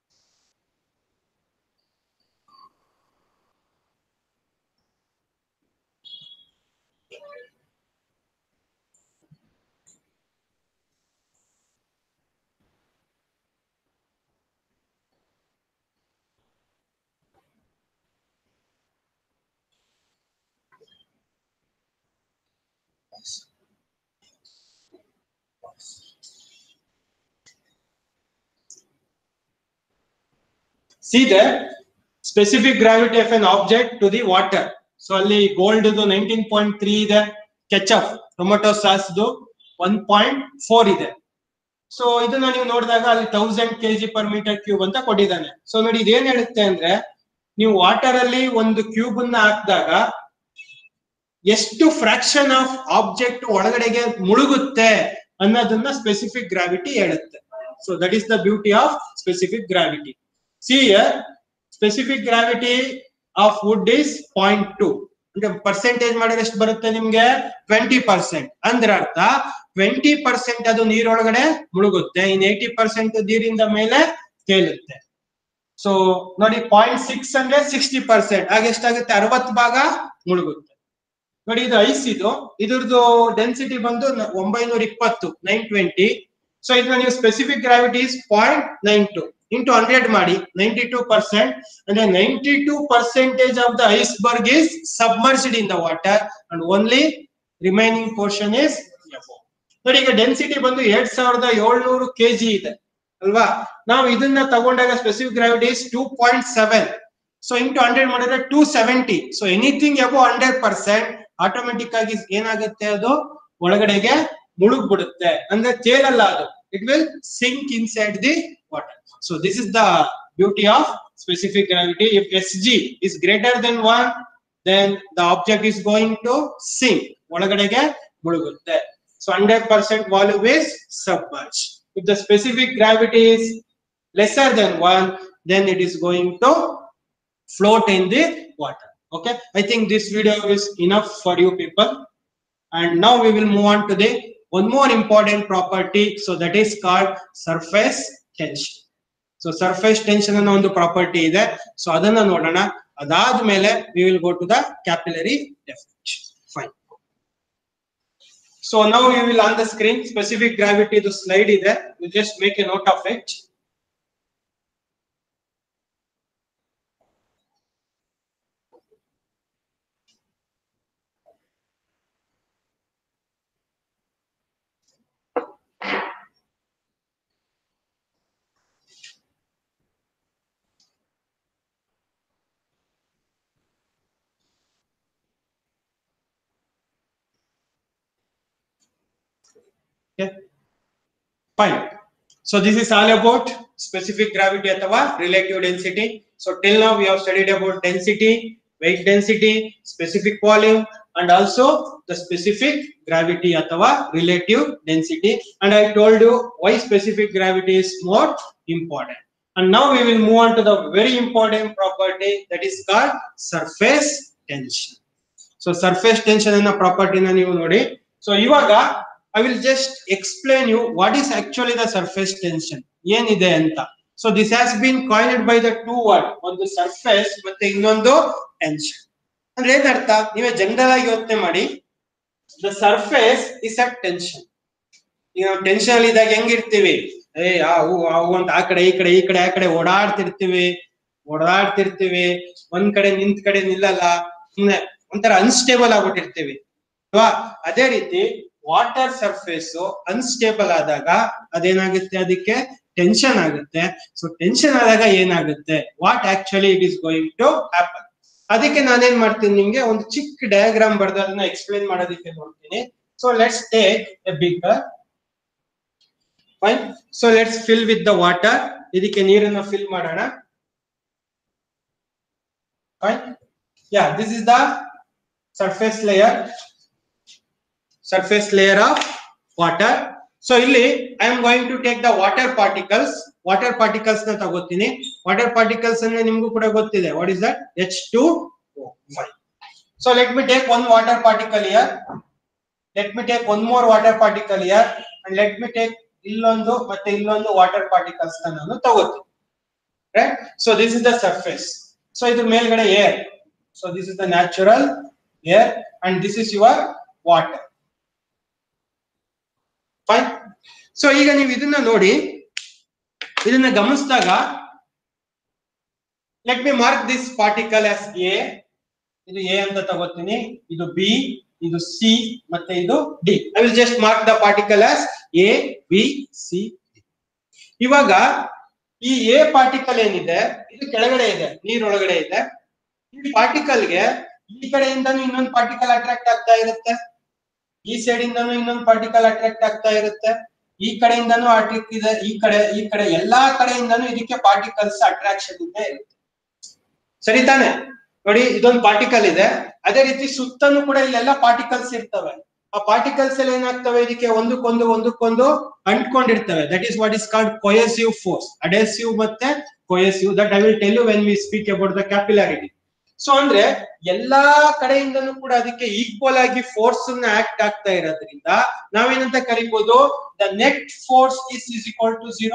see the specific gravity of an object to the water so ಅಲ್ಲಿ ಗೋಲ್ಡ್ ನೈನ್ಟೀನ್ ಪಾಯಿಂಟ್ ತ್ರೀ ಇದೆ ketchup tomato ಸಾಸ್ದು ಒನ್ ಪಾಯಿಂಟ್ ಫೋರ್ ಇದೆ so ಇದನ್ನ ನೀವು ನೋಡಿದಾಗ ಅಲ್ಲಿ thousand KG per metre cube ಅಂತ ಕೊಟ್ಟಿದ್ದಾನೆ ಸೊ ನೋಡಿ ಇದೇನ್ ಹೇಳುತ್ತೆ ಅಂದ್ರೆ ನೀವು ವಾಟರ್ ಅಲ್ಲಿ ಒಂದು ಕ್ಯೂಬ್ ಅನ್ನ ಹಾಕಿದಾಗ ಎಷ್ಟು ಫ್ರಾಕ್ಷನ್ ಆಫ್ ಆಬ್ಜೆಕ್ಟ್ ಒಳಗಡೆಗೆ ಮುಳುಗುತ್ತೆ ಅನ್ನೋದನ್ನ ಸ್ಪೆಸಿಫಿಕ್ ಗ್ರಾವಿಟಿ ಹೇಳುತ್ತೆ so that is the beauty of specific gravity see specific gravity of wood is point two ಅಂದ್ರೆ ಪರ್ಸೆಂಟೇಜ್ ಮಾಡಿದ್ರೆ ಎಷ್ಟು ಬರುತ್ತೆ ನಿಮ್ಗೆ ಟ್ವೆಂಟಿ ಪರ್ಸೆಂಟ್ ಅಂದ್ರೆ ಅರ್ಥ ಟ್ವೆಂಟಿ ಪರ್ಸೆಂಟ್ ಅದು ನೀರೊಳಗಡೆ ಮುಳುಗುತ್ತೆ ಇನ್ ಏಯ್ಟಿ ಪರ್ಸೆಂಟ್ ನೀರಿಂದ ಮೇಲೆ ತೇಲುತ್ತೆ ಸೊ ನೋಡಿ ಪಾಯಿಂಟ್ ಸಿಕ್ಸ್ ಅಂದ್ರೆ ಸಿಕ್ಸ್ಟಿ ಪರ್ಸೆಂಟ್ ಆಗ ಎಷ್ಟಾಗುತ್ತೆ ಅರವತ್ ಭಾಗ ಮುಳುಗುತ್ತೆ ನೋಡಿ ಇದು ಐಸ್ ಇದು ಇದ್ರದ್ದು ಡೆನ್ಸಿಟಿ ಬಂದು ನ- ಒಂಬೈನೂರ ಇಪ್ಪತ್ತು ನೈನ್ ಟ್ವೆಂಟಿ ಸೊ ಇದನ್ನ ನೀವು specific gravity point nine two into hundred ಮಾಡಿ ನೈಂಟಿ ಟೂ ಪರ್ಸೆಂಟ್ ಅಂದ್ರೆ ninety two percentage of the iceberg is submerged in the water and only remaining portion is ನೋಡಿ ಈಗ ಡೆನ್ಸಿಟಿ ಬಂದು ಎರಡ್ ಸಾವಿರದ ಏಳ್ನೂರು ಕೆಜಿ ಇದೆ ಅಲ್ವಾ ನಾವು ಇದನ್ನ ತಗೊಂಡಾಗ specific gravity is two point seven so into hundred ಮಾಡಿದ್ರೆ two seventy so anything above hundred percent automatic ಆಗಿ ಏನಾಗುತ್ತೆ ಅದು ಒಳಗಡೆಗೆ ಮುಳುಗ್ ಬಿಡುತ್ತೆ ಅಂದ್ರೆ ತೇಲಲ್ಲ ಅದು it will sink inside the water so this is the beauty of specific gravity if S G is greater than one then the object is going to sink ಒಳಗಡೆಗೆ ಮುಳುಗುತ್ತೆ so hundred percent volume is submerge if the specific gravity is lesser than one, then it is going to float in the water. Okay, I think this video is enough for you people. And now we will move on to the one more important property. So that is called surface tension. So surface tension ಅನ್ನೋ ಒಂದು property ಇದೆ so ಅದನ್ನ ನೋಡೋಣ ಅದಾದ್ಮೇಲೆ we will go to the capillary definition fine so ನಾವು we will on the screen specific gravity ಇದು slide ಇದೆ you just make a note of it Okay. Fine. So this is all about specific gravity ಅಥವಾ relative density. So till now we have studied about density, weight density, specific volume, and also the specific gravity ಅಥವಾ relative density. And I told you why specific gravity is more important. And now we will move on to the very important property that is called surface tension. So surface tension ಅನ್ನೋ ಪ್ರಾಪರ್ಟಿನ ನೀವು ನೋಡಿ so ಇವಾಗ I will just explain you what is actually the surface tension ಏನಿದೆ ಅಂತ so this has been coined by the two word ಒಂದು surface ಮತ್ತೆ ಇನ್ನೊಂದು ಟೆನ್ಷನ್ ಅಂದ್ರೆ ಏನರ್ಥ ನೀವೇ ಜನರಲ್ ಆಗಿ ಯೋಚನೆ ಮಾಡಿ the surface is a tension ಈಗ ನಾವು ಟೆನ್ಷನ್ ಅಲ್ಲಿ ಇದ್ದಾಗ ಹೆಂಗಿರ್ತೀವಿ ಏ ಅವು ಅವು ಅಂತ ಆ ಕಡೆ ಈ ಕಡೆ ಈ ಕಡೆ ಆ ಕಡೆ ಓಡಾಡ್ತಿರ್ತೀವಿ ಓಡಾಡ್ತಿರ್ತೀವಿ ಒಂದ್ ಕಡೆ ನಿಂತ್ ಕಡೆ ನಿಲ್ಲಲ್ಲ ಸುಮ್ನೆ ಒಂಥರ ಅನ್ಸ್ಟೇಬಲ್ ಆಗ್ಬಿಟ್ಟಿರ್ತೀವಿ ಅಲ್ವಾ ಅದೇ ರೀತಿ ವಾಟರ್ ಸರ್ಫೇಸ್ ಅನ್ಸ್ಟೇಬಲ್ ಆದಾಗ ಅದೇನಾಗುತ್ತೆ ಅದಕ್ಕೆ ಟೆನ್ಷನ್ ಆಗುತ್ತೆ ಸೊ ಟೆನ್ಷನ್ ಆದಾಗ ಏನಾಗುತ್ತೆ what actually it is going to happen ಅದಕ್ಕೆ ನಾನೇನ್ ಮಾಡ್ತೀನಿ ನಿಮ್ಗೆ ಒಂದು ಚಿಕ್ಕ ಡಯಾಗ್ರಾಮ್ ಬರ್ದು ಅದನ್ನ ಎಕ್ಸ್ಪ್ಲೇನ್ ಮಾಡೋದಕ್ಕೆ ನೋಡ್ತೀನಿ so let's take a bigger fine so let's fill with the water ಇದಕ್ಕೆ ನೀರನ್ನ ಫಿಲ್ ಮಾಡೋಣ fine yeah this is the surface layer surface layer of water so ಇಲ್ಲಿ I am going to take the water particles water particles ನ ತಗೋತೀನಿ water particles ಅಂದ್ರೆ ನಿಮ್ಗೂ ಕೂಡ ಗೊತ್ತಿದೆ what is that H two five so let me take one water particle here let me take one more water particle here and let me take ಇಲ್ಲೊಂದು ಮತ್ತೆ ಇಲ್ಲೊಂದು water particles ನ ನಾನು ತಗೋತೀನಿ right so this is the surface so ಇದ್ರ ಮೇಲ್ಗಡೆ air so this is the natural air and this is your water fine so ಈಗ ನೀವು ಇದನ್ನ ನೋಡಿ ಇದನ್ನ ಗಮನಿಸಿದಾಗ let me mark this particle as A ಇದು ಎ ಅಂತ ತಗೋತೀನಿ ಇದು ಬಿ ಇದು ಸಿ ಮತ್ತೆ ಇದು D I will just mark the particle as A B C ಇವಾಗ ಈ ಎ ಪಾರ್ಟಿಕಲ್ ಏನಿದೆ ಇದು ಕೆಳಗಡೆ ಇದೆ ನೀರೊಳಗಡೆ ಇದೆ ಈ ಪಾರ್ಟಿಕಲ್ಗೆ ಈ ಕಡೆಯಿಂದನೂ ಇನ್ನೊಂದು ಪಾರ್ಟಿಕಲ್ ಅಟ್ರಾಕ್ಟ್ ಆಗ್ತಾ ಇರುತ್ತೆ ಈ ಸೈಡ್ ಇಂದನೂ ಇನ್ನೊಂದು ಪಾರ್ಟಿಕಲ್ ಅಟ್ರಾಕ್ಟ್ ಆಗ್ತಾ ಇರುತ್ತೆ ಈ ಕಡೆಯಿಂದನೂ ಅಟ್ರಾಕ್ಟ್ ಇದೆ ಈ ಕಡೆ ಈ ಕಡೆ ಎಲ್ಲಾ ಕಡೆಯಿಂದನೂ ಇದಕ್ಕೆ ಪಾರ್ಟಿಕಲ್ಸ್ ಅಟ್ರಾಕ್ಷನ್ ಇದೆ ಇರುತ್ತೆ ಸರಿ ತಾನೆ ನೋಡಿ ಇದೊಂದು ಪಾರ್ಟಿಕಲ್ ಇದೆ ಅದೇ ರೀತಿ ಸುತ್ತನೂ ಕೂಡ ಇಲ್ಲೆಲ್ಲ ಪಾರ್ಟಿಕಲ್ಸ್ ಇರ್ತವೆ ಆ ಪಾರ್ಟಿಕಲ್ಸ್ ಎಲ್ಲ ಏನಾಗ್ತವೆ ಇದಕ್ಕೆ ಒಂದಕ್ಕೊಂದು ಒಂದಕ್ಕೊಂದು ಅಂಟ್ಕೊಂಡಿರ್ತವೆ that is what is called cohesive force adhesive ಮತ್ತೆ cohesive that I will tell you when we speak about the capillarity so ಅಂದ್ರೆ ಎಲ್ಲಾ ಕಡೆಯಿಂದನೂ ಕೂಡ ಅದಕ್ಕೆ ಈಕ್ವಲ್ ಆಗಿ ಫೋರ್ಸ್ ಆಕ್ಟ್ ಆಗ್ತಾ ಇರೋದ್ರಿಂದ ನಾವೇನಂತ ಕರಿಬಹುದು the net force is is equal to zero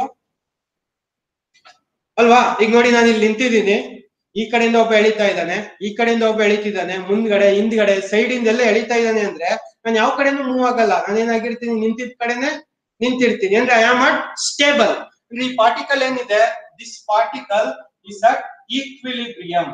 ಅಲ್ವಾ ಈಗ ನೋಡಿ ನಾನು ಇಲ್ಲಿ ನಿಂತಿದ್ದೀನಿ ಈ ಕಡೆಯಿಂದ ಒಬ್ಬ ಎಳಿತಾ ಇದ್ದಾನೆ ಈ ಕಡೆಯಿಂದ ಒಬ್ಬ ಎಳಿತಿದ್ದಾನೆ ಮುಂದ್ಗಡೆ ಹಿಂದ್ಗಡೆ ಸೈಡ್ ಇಂದ ಎಲ್ಲ ಎಳಿತಾ ಇದ್ದಾನೆ ಅಂದ್ರೆ ನಾನು ಯಾವ ಕಡೆನೂ ಮೂವ್ ಆಗಲ್ಲ ನಾನೇನಾಗಿರ್ತೀನಿ ನಿಂತಿದ್ ಕಡೆನೆ ನಿಂತಿರ್ತೀನಿ ಅಂದ್ರೆ ಐ ಆಮ್ ನಾಟ್ ಸ್ಟೇಬಲ್ ಅಂದ್ರೆ ಈ ಪಾರ್ಟಿಕಲ್ ಏನಿದೆ this particle is at equilibrium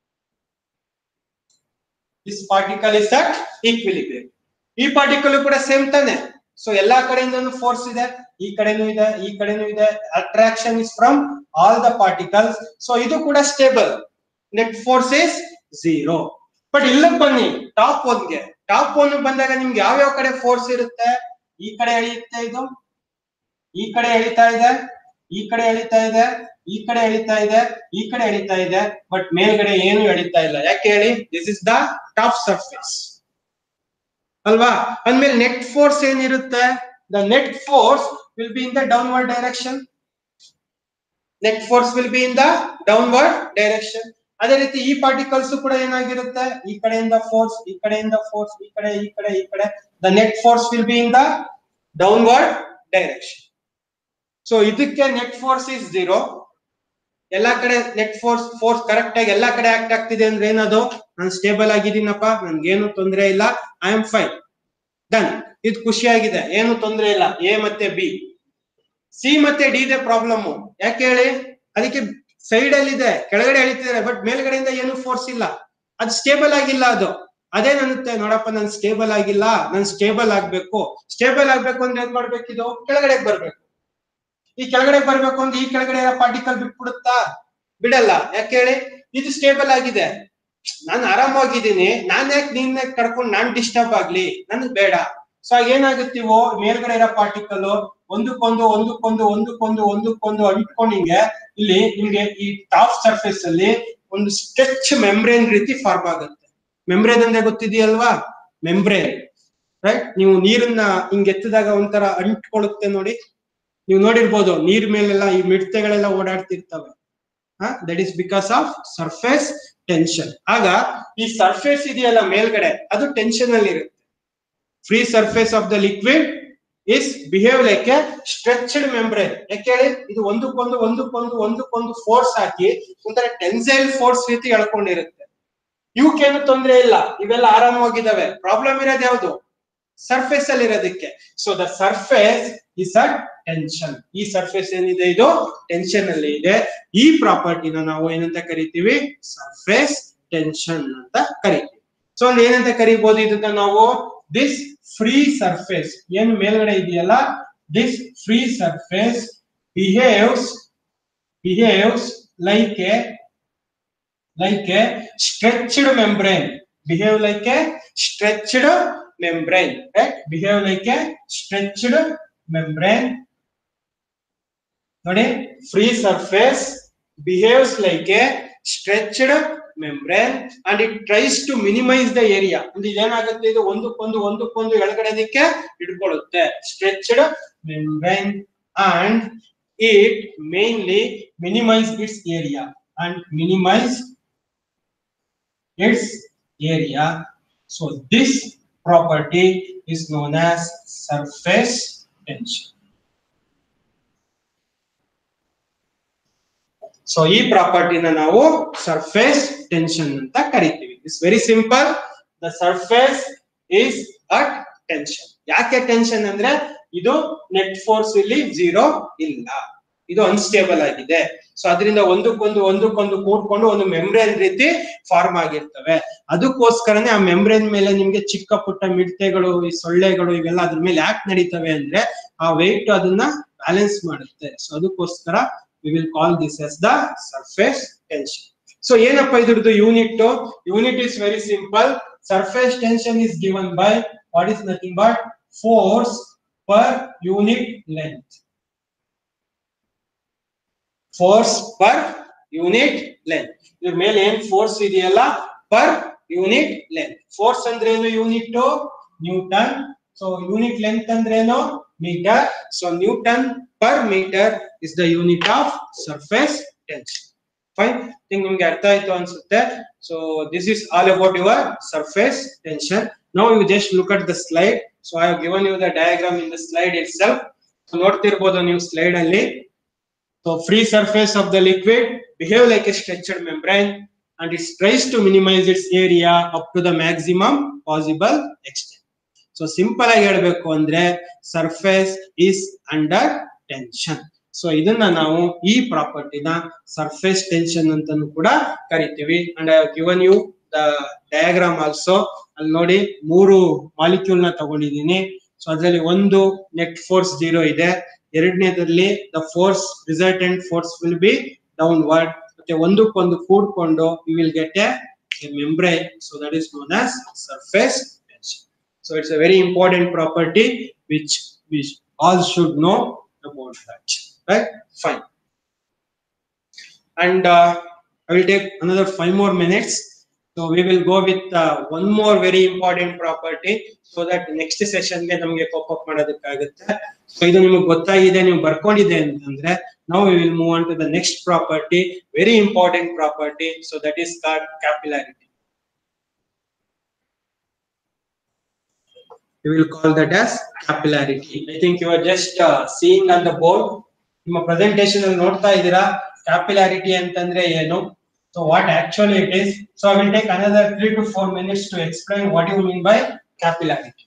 this particle is at equilibrium ಈ ಪಾರ್ಟಿಕಲ್ ಕೂಡ ಸೇಮ್ ತಾನೆ ಸೊ ಎಲ್ಲಾ ಕಡೆಯಿಂದನೂ ಫೋರ್ಸ್ ಇದೆ ಈ ಕಡೆನೂ ಇದೆ ಈ ಕಡೆನೂ ಇದೆ attraction is from all the particles so ಇದು ಕೂಡ stable net force is zero but ಇಲ್ಲಕ್ ಬನ್ನಿ ಟಾಪ್ ಒನ್ಗೆ ಟಾಪ್ ಒನ್ ಬಂದಾಗ ನಿಮ್ಗೆ ಯಾವ ಯಾವ ಕಡೆ ಫೋರ್ಸ್ ಇರುತ್ತೆ ಈ ಕಡೆ ಎಳೆಯುತ್ತೆ ಇದು ಈ ಕಡೆ ಎಳಿತಾ ಇದೆ ಈ ಕಡೆ ಎಳಿತಾ ಇದೆ ಈ ಕಡೆ ಎಳಿತಾ ಇದೆ ಈ ಕಡೆ ಎಳಿತಾ ಇದೆ ಬಟ್ ಮೇಲ್ಗಡೆ ಏನು ಎಳಿತಾ ಇಲ್ಲ ಯಾಕೆ ಹೇಳಿ this is the top surface ಅಲ್ವಾ ಅಂದ್ಮೇಲೆ ನೆಟ್ ಫೋರ್ಸ್ ಏನಿರುತ್ತೆ the net force will be in the downward direction net force will be in the downward direction ಅದೇ ರೀತಿ ಈ ಪಾರ್ಟಿಕಲ್ಸ್ ಕೂಡ ಏನಾಗಿರುತ್ತೆ ಈ ಕಡೆಯಿಂದ ಫೋರ್ಸ್ ಈ ಕಡೆಯಿಂದ ಫೋರ್ಸ್ ಈ ಕಡೆ ಈ ಕಡೆ ಈ ಕಡೆ the net force will be in the downward direction so ಇದಕ್ಕೆ ನೆಟ್ ಫೋರ್ಸ್ ಇಸ್ ಝೀರೋ ಎಲ್ಲಾ ಕಡೆ ನೆಟ್ ಫೋರ್ಸ್ ಫೋರ್ಸ್ ಕರೆಕ್ಟ್ ಆಗಿ ಎಲ್ಲಾ ಕಡೆ ಆಕ್ಟ್ ಆಗ್ತಿದೆ ಅಂದ್ರೆ ಏನದು ನಾನು ಸ್ಟೇಬಲ್ ಆಗಿದ್ದೀನಪ್ಪ ನನ್ಗೇನು ತೊಂದರೆ ಇಲ್ಲ ಐ ಆಮ್ ಫೈನ್ ಡನ್ ಇದು ಖುಷಿಯಾಗಿದೆ ಏನು ತೊಂದರೆ ಇಲ್ಲ ಎ ಮತ್ತೆ ಬಿ ಸಿ ಮತ್ತೆ ಡಿ ಇದೆ ಪ್ರಾಬ್ಲಮ್ ಯಾಕೆ ಹೇಳಿ ಅದಕ್ಕೆ ಸೈಡ್ ಅಲ್ಲಿ ಇದೆ ಕೆಳಗಡೆ ಎಳಿತಿದ್ದಾರೆ ಬಟ್ ಮೇಲ್ಗಡೆಯಿಂದ ಏನು ಫೋರ್ಸ್ ಇಲ್ಲ ಅದು ಸ್ಟೇಬಲ್ ಆಗಿಲ್ಲ ಅದು ಅದೇನನ್ನುತ್ತೆ ನೋಡಪ್ಪ ನಾನು ಸ್ಟೇಬಲ್ ಆಗಿಲ್ಲ ನಾನು ಸ್ಟೇಬಲ್ ಆಗ್ಬೇಕು ಸ್ಟೇಬಲ್ ಆಗ್ಬೇಕು ಅಂದ್ರೆ ಏನ್ ಮಾಡ್ಬೇಕಿದು ಕೆಳಗಡೆ ಬರ್ಬೇಕು ಈ ಕೆಳಗಡೆ ಬರ್ಬೇಕು ಅಂದ್ರೆ ಈ ಕೆಳಗಡೆ ಪಾರ್ಟಿಕಲ್ ಬಿಟ್ಬಿಡುತ್ತಾ ಬಿಡಲ್ಲ ಯಾಕೆ ಹೇಳಿ ಇದು ಸ್ಟೇಬಲ್ ಆಗಿದೆ ನಾನು ಆರಾಮಾಗಿದ್ದೀನಿ ನಾನ್ ಯಾಕೆ ನೀನ್ ಯಾಕೆ ಕರ್ಕೊಂಡು ನಾನ್ ಡಿಸ್ಟರ್ಬ್ ಆಗ್ಲಿ ನನ್ಗ್ ಬೇಡ ಸೊ ಆಗ ಏನಾಗುತ್ತೀವೋ ಮೇಲ್ಗಡೆ ಇರೋ ಪಾರ್ಟಿಕಲ್ ಒಂದಕ್ಕೊಂದು ಒಂದಕ್ಕೊಂದು ಒಂದಕ್ಕೊಂದು ಒಂದಕ್ಕೊಂದು ಅಂಟ್ಕೊಂಡಿಂಗೆ ಇಲ್ಲಿ ನಿಮ್ಗೆ ಈ ಟಾಪ್ ಸರ್ಫೇಸ್ ಅಲ್ಲಿ ಒಂದು ಸ್ಟ್ರೆಚ್ ಮೆಂಬ್ರೇನ್ ರೀತಿ ಫಾರ್ಮ್ ಆಗುತ್ತೆ ಮೆಂಬ್ರೇನ್ ಅಂದ್ರೆ ಗೊತ್ತಿದೆಯಲ್ವಾ ಮೆಂಬ್ರೇನ್ ರೈಟ್ ನೀವು ನೀರನ್ನ ಹಿಂಗ್ ಎತ್ತಿದಾಗ ಒಂಥರ ಅಂಟ್ಕೊಳ್ಳುತ್ತೆ ನೋಡಿ ನೀವು ನೋಡಿರ್ಬೋದು ನೀರ್ ಮೇಲೆಲ್ಲ ಈ ಮಿಡ್ತೆಗಳೆಲ್ಲ ಓಡಾಡ್ತಿರ್ತವೆ that is because of surface tension ಆಗ ಈ ಸರ್ಫೇಸ್ ಇದೆಯಲ್ಲ ಮೇಲ್ಗಡೆ ಅದು ಟೆನ್ಷನ್ ಅಲ್ಲಿ ಇರುತ್ತೆ free surface of the liquid is behave like a stretched membrane ಯಾಕೆ ಹೇಳಿ ಇದು ಒಂದಕ್ಕೊಂದು ಒಂದಕ್ಕೊಂದು ಒಂದಕ್ಕೊಂದು ಫೋರ್ಸ್ ಹಾಕಿ ಒಂಥರ ಟೆನ್ಸೈಲ್ ಫೋರ್ಸ್ ರೀತಿ ಎಳ್ಕೊಂಡಿರುತ್ತೆ ಇವಕ್ಕೇನು ತೊಂದರೆ ಇಲ್ಲ ಇವೆಲ್ಲ ಆರಾಮವಾಗಿದ್ದಾವೆ ಪ್ರಾಬ್ಲಮ್ ಇರೋದು ಯಾವುದು ಸರ್ಫೇಸ್ ಅಲ್ಲಿ ಇರೋದಕ್ಕೆ so the surface is a tension ಈ ಸರ್ಫೇಸ್ ಏನಿದೆ ಇದು ಟೆನ್ಷನ್ ಅಲ್ಲಿ ಇದೆ ಈ ಪ್ರಾಪರ್ಟಿನ ನಾವು ಏನಂತ ಕರಿತೀವಿ ಸರ್ಫೇಸ್ ಟೆನ್ಷನ್ ಅಂತ ಕರಿತೀವಿ ಸೊ ಅಲ್ಲಿ ಏನಂತ ಕರಿಬಹುದು ಇದನ್ನ ನಾವು ದಿಸ್ ಫ್ರೀ ಸರ್ಫೇಸ್ ಏನು ಮೇಲ್ಗಡೆ ಇದೆಯಲ್ಲ this free surface behaves behaves like a like a stretched membrane behave like a stretched membrane right behave like a stretched membrane ನೋಡಿ free surface behaves like a stretched membrane and it tries to minimize the area ಅಂದ್ರೆ ಇದೇನಾಗುತ್ತೆ ಇದು ಒಂದಕ್ಕೊಂದು ಒಂದಕ್ಕೊಂದು ಎಳಗಡೆದಕ್ಕೆ ಹಿಡ್ಕೊಳ್ಳುತ್ತೆ stretched membrane and it mainly minimize its area and minimize its area so this property is known as surface tension so ಈ ಪ್ರಾಪರ್ಟಿನ ನಾವು surface tension ಅಂತ ಕರಿತೀವಿ it's very simple the surface is at tension ಯಾಕೆ tension ಅಂದ್ರೆ ಇದು net force ಇಲ್ಲಿ zero ಇಲ್ಲ ಇದು ಅನ್ಸ್ಟೇಬಲ್ ಆಗಿದೆ ಸೊ ಅದರಿಂದ ಒಂದಕ್ಕೊಂದು ಒಂದಕ್ಕೊಂದು ಕೂಡ್ಕೊಂಡು ಒಂದು ಮೆಮ್ರೇನ್ ರೀತಿ ಫಾರ್ಮ್ ಆಗಿರ್ತವೆ ಅದಕ್ಕೋಸ್ಕರನೇ ಆ ಮೆಮ್ರೇನ್ ಮೇಲೆ ನಿಮ್ಗೆ ಚಿಕ್ಕ ಪುಟ್ಟ ಮಿಡ್ತೆಗಳು ಈ ಸೊಳ್ಳೆಗಳು ಇವೆಲ್ಲ ಅದ್ರ ಮೇಲೆ ಯಾಕೆ ನಡೀತವೆ ಅಂದ್ರೆ ಆ ವೆಯ್ಟ್ ಅದನ್ನ ಬ್ಯಾಲೆನ್ಸ್ ಮಾಡುತ್ತೆ ಸೊ ಅದಕ್ಕೋಸ್ಕರ we will call this as the surface tension. So ಏನಪ್ಪ ಇದ್ರದ್ದು unit unit is very simple. Surface tension is given by what is nothing but force per unit length. Force per unit length. ಇದ್ರ ಮೇಲೆ ಏನ್ force ಇದೆಯಲ್ಲ per unit length force ಅಂದ್ರೆ ಏನು unit newton so unit length ಅಂದ್ರೆ ಏನು metre so newton per meter is the unit of surface tension. Fine. think ನಿಮ್ಗೆ ಅರ್ಥ ಆಯ್ತು ಅನ್ಸುತ್ತೆ so this is all about your surface tension now you just look at the slide so I have given you the diagram in the slide itself so ನೋಡ್ತಿರ್ಬೋದು ನೀವು slide ಅಲ್ಲಿ so free surface of the liquid behave like a stretched membrane and its tries to minimise its area up to the maximum possible extent so simple ಆಗಿ ಹೇಳ್ಬೇಕು ಅಂದ್ರೆ surface is under tension so ಇದನ್ನ ನಾವು ಈ ಪ್ರಾಪರ್ಟಿನ surface tension ಅಂತಾನು ಕೂಡ ಕರಿತೀವಿ and I given you the diagram also ಅಲ್ಲಿ ನೋಡಿ ಮೂರು ಮಾಲಿಕ್ಯೂಲ್ ನ ತಗೊಂಡಿದ್ದೀನಿ ಸೊ ಅದರಲ್ಲಿ ಒಂದು ನೆಟ್ ಫೋರ್ಸ್ ಜೀರೋ ಇದೆ ಎರಡನೇದಲ್ಲಿ the force resultant force will be downward ಮತ್ತೆ ಒಂದಕ್ಕೊಂದು ಕೂಡ್ಕೊಂಡು you will get a membrane so that is known as surface tension so it's a very important property which which all should know about that right fine and uh, i will take another five more minutes so we will go with uh, one more very important property so that next session ಗೆ ನಮಗೆ pop up ಮಾಡೋದಕ್ಕಾಗುತ್ತೆ so ಇದು ನಿಮಗೆ ಗೊತ್ತಾಗಿದೆ ನೀವು ಬರ್ಕೊಂಡಿದೆ ಅಂತಂದ್ರೆ ನಾವು we will move on to the next property very important property so that is called capillarity we will call that as capillarity. I think you are just uh, seeing on the board. ನಿಮ್ಮ presentation ಅಲ್ಲಿ ನೋಡ್ತಾ ಇದ್ದೀರಾ capillarity ಅಂತಂದ್ರೆ ಏನು so what actually it is so I will take another three to four minutes to explain what you mean by capillarity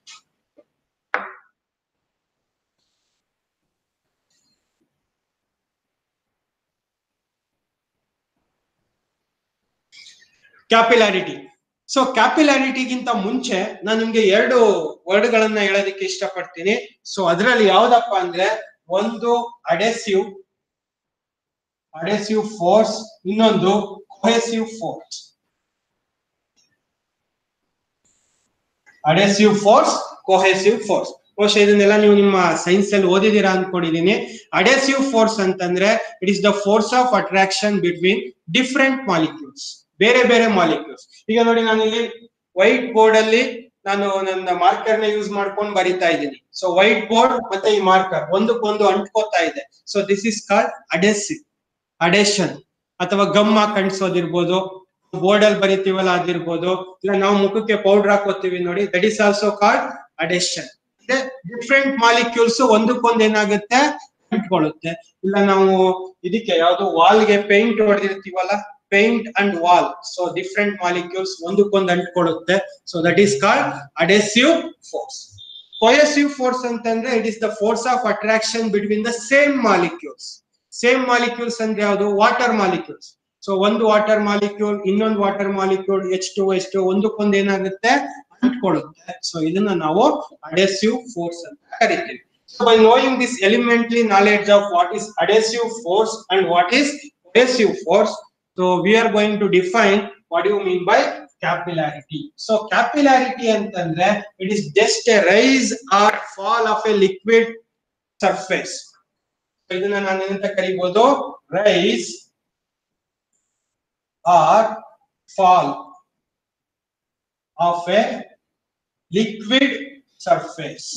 capillarity so ಕ್ಯಾಪಿಲಾರಿಟಿಗಿಂತ ಮುಂಚೆ ನಾನು ನಿಮ್ಗೆ ಎರಡು ವರ್ಡ್ ಗಳನ್ನ ಹೇಳೋದಕ್ಕೆ ಇಷ್ಟಪಡ್ತೀನಿ ಸೊ ಅದರಲ್ಲಿ ಯಾವ್ದಪ್ಪ ಅಂದ್ರೆ ಒಂದು ಅಡೆಸಿವ್ ಅಡೆಸಿವ್ ಫೋರ್ಸ್ ಇನ್ನೊಂದು cohesive force adhesive force cohesive force ಬಹುಶಃ ಇದನ್ನೆಲ್ಲ ನೀವು ನಿಮ್ಮ ಸೈನ್ಸ್ ಅಲ್ಲಿ ಓದಿದೀರಾ ಅನ್ಕೊಂಡಿದೀನಿ ಅಡೆಸಿವ್ ಫೋರ್ಸ್ ಅಂತಂದ್ರೆ it is the force of attraction between different molecules ಬೇರೆ ಬೇರೆ ಮಾಲಿಕ್ಯೂಲ್ಸ್ ಈಗ ನೋಡಿ ನಾನು ಇಲ್ಲಿ ವೈಟ್ ಬೋರ್ಡ್ ಅಲ್ಲಿ ನಾನು ನನ್ನ ಮಾರ್ಕರ್ ನ ಯೂಸ್ ಮಾಡ್ಕೊಂಡು ಬರಿತಾ ಇದ್ದೀನಿ ಸೊ ವೈಟ್ ಬೋರ್ಡ್ ಮತ್ತೆ ಈ ಮಾರ್ಕರ್ ಒಂದಕ್ಕೊಂದು ಅಂಟ್ಕೋತಾ ಇದೆ so this is called adhesive adhesion ಅಥವಾ ಗಮ್ ಹಾಕಿ ಅಂಟಿಸೋದಿರ್ಬೋದು ಬೋರ್ಡ್ ಅಲ್ಲಿ ಬರಿತೀವಲ್ಲ ಅದಿರ್ಬೋದು ಇಲ್ಲ ನಾವು ಮುಖಕ್ಕೆ ಪೌಡರ್ ಹಾಕೋತೀವಿ ನೋಡಿ that is also called adhesion different molecules ಒಂದಕ್ಕೊಂದು ಏನಾಗುತ್ತೆ ಅಂಟ್ಕೊಳ್ಳುತ್ತೆ ಇಲ್ಲ ನಾವು ಇದಕ್ಕೆ ಯಾವ್ದು ವಾಲ್ಗೆ ಪೇಂಟ್ ಹೊಡೆದಿರ್ತೀವಲ್ಲ paint and wall so different molecules ಒಂದಕ್ಕೊಂದು ಅಂಟ್ಕೊಳ್ಳುತ್ತೆ so that is called adhesive force cohesive force ಅಂತಂದ್ರೆ it is the force of attraction between the same molecules same molecules ಅಂದ್ರೆ ಯಾವುದು ವಾಟರ್ ಮಾಲಿಕ್ಯೂಲ್ಸ್ ಸೊ ಒಂದು ವಾಟರ್ ಮಾಲಿಕ್ಯೂಲ್ ಇನ್ನೊಂದು water molecule H two H two ಒಂದಕ್ಕೊಂದು ಏನಾಗುತ್ತೆ ಅಂಟ್ಕೊಳ್ಳುತ್ತೆ so ಇದನ್ನ ನಾವು adhesive force ಅಂತ ಕರಿತೀವಿ so by knowing this elementary knowledge of what is adhesive force and what is cohesive force So we are going to define what do you mean by capillarity. So capillarity ಅಂತಂದ್ರೆ it is just a rise or fall of a liquid surface. So ಇದನ್ನ ನಾನು ಏನಂತ ಕರಿಬಹುದು rise or fall of a liquid surface.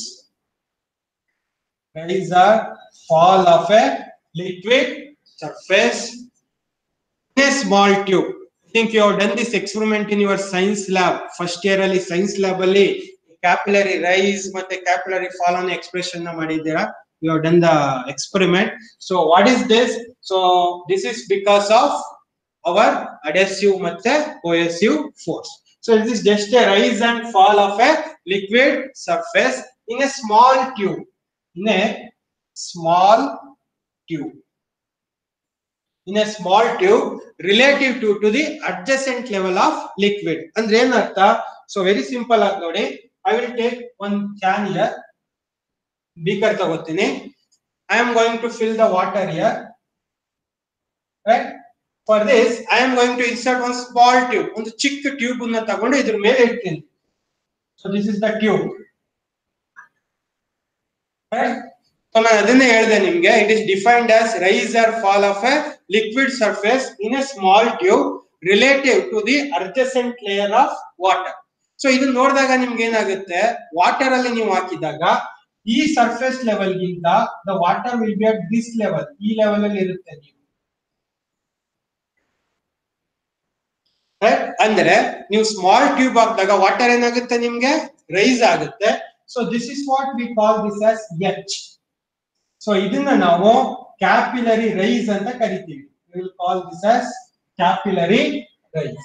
Rise or fall of a liquid surface in a small tube. I think you have done this experiment in your science lab. First year ಅಲ್ಲಿ science lab ಅಲ್ಲಿ capillary rise ಮತ್ತೆ capillary fall ಅನ್ನೋ expression ನ ಮಾಡಿದ್ದೀರಾ. You have done the experiment. So what is this? So this is because of our adhesive ಮತ್ತೆ cohesive force. So this is just a rise and fall of a liquid surface in a small tube. In a small tube. In a small tube relative to, to the adjacent level of liquid. ಅಂದ್ರೆ ಏನರ್ಥ so very simple ಆಗಿ ನೋಡಿ I will take one can here beaker ತಗೋತೀನಿ I am going to fill the water here right for this I am going to insert one small tube ಒಂದು ಚಿಕ್ಕ tube ಅನ್ನ ತಗೊಂಡು ಇದ್ರ ಮೇಲೆ ಇಡ್ತೀನಿ so this is the tube so ನಾನು ಅದನ್ನೇ ಹೇಳಿದೆ ನಿಮ್ಗೆ it is defined as rise or fall of a liquid surface in a small tube relative to the adjacent layer of water so ಇದನ್ನ ನೋಡಿದಾಗ ನಿಮ್ಗೆ ಏನಾಗುತ್ತೆ ವಾಟರ್ ಅಲ್ಲಿ ನೀವು ಹಾಕಿದಾಗ ಈ ಸರ್ಫೇಸ್ ಲೆವೆಲ್ ಗಿಂತ the water will be at this level ಈ ಲೆವೆಲ್ ಅಲ್ಲಿ ಇರುತ್ತೆ ನೀವು Right? ಅಂದ್ರೆ ನೀವು ಸ್ಮಾಲ್ ಟ್ಯೂಬ್ ಹಾಕಿದಾಗ ವಾಟರ್ ಏನಾಗುತ್ತೆ ನಿಮ್ಗೆ ರೈಸ್ ಆಗುತ್ತೆ so this is what we call this as H so ಇದನ್ನ ನಾವು ಕ್ಯಾಪಿಲರಿ ರೈಸ್ ಅಂತ ಕರಿತೀವಿ will call this as capillary rise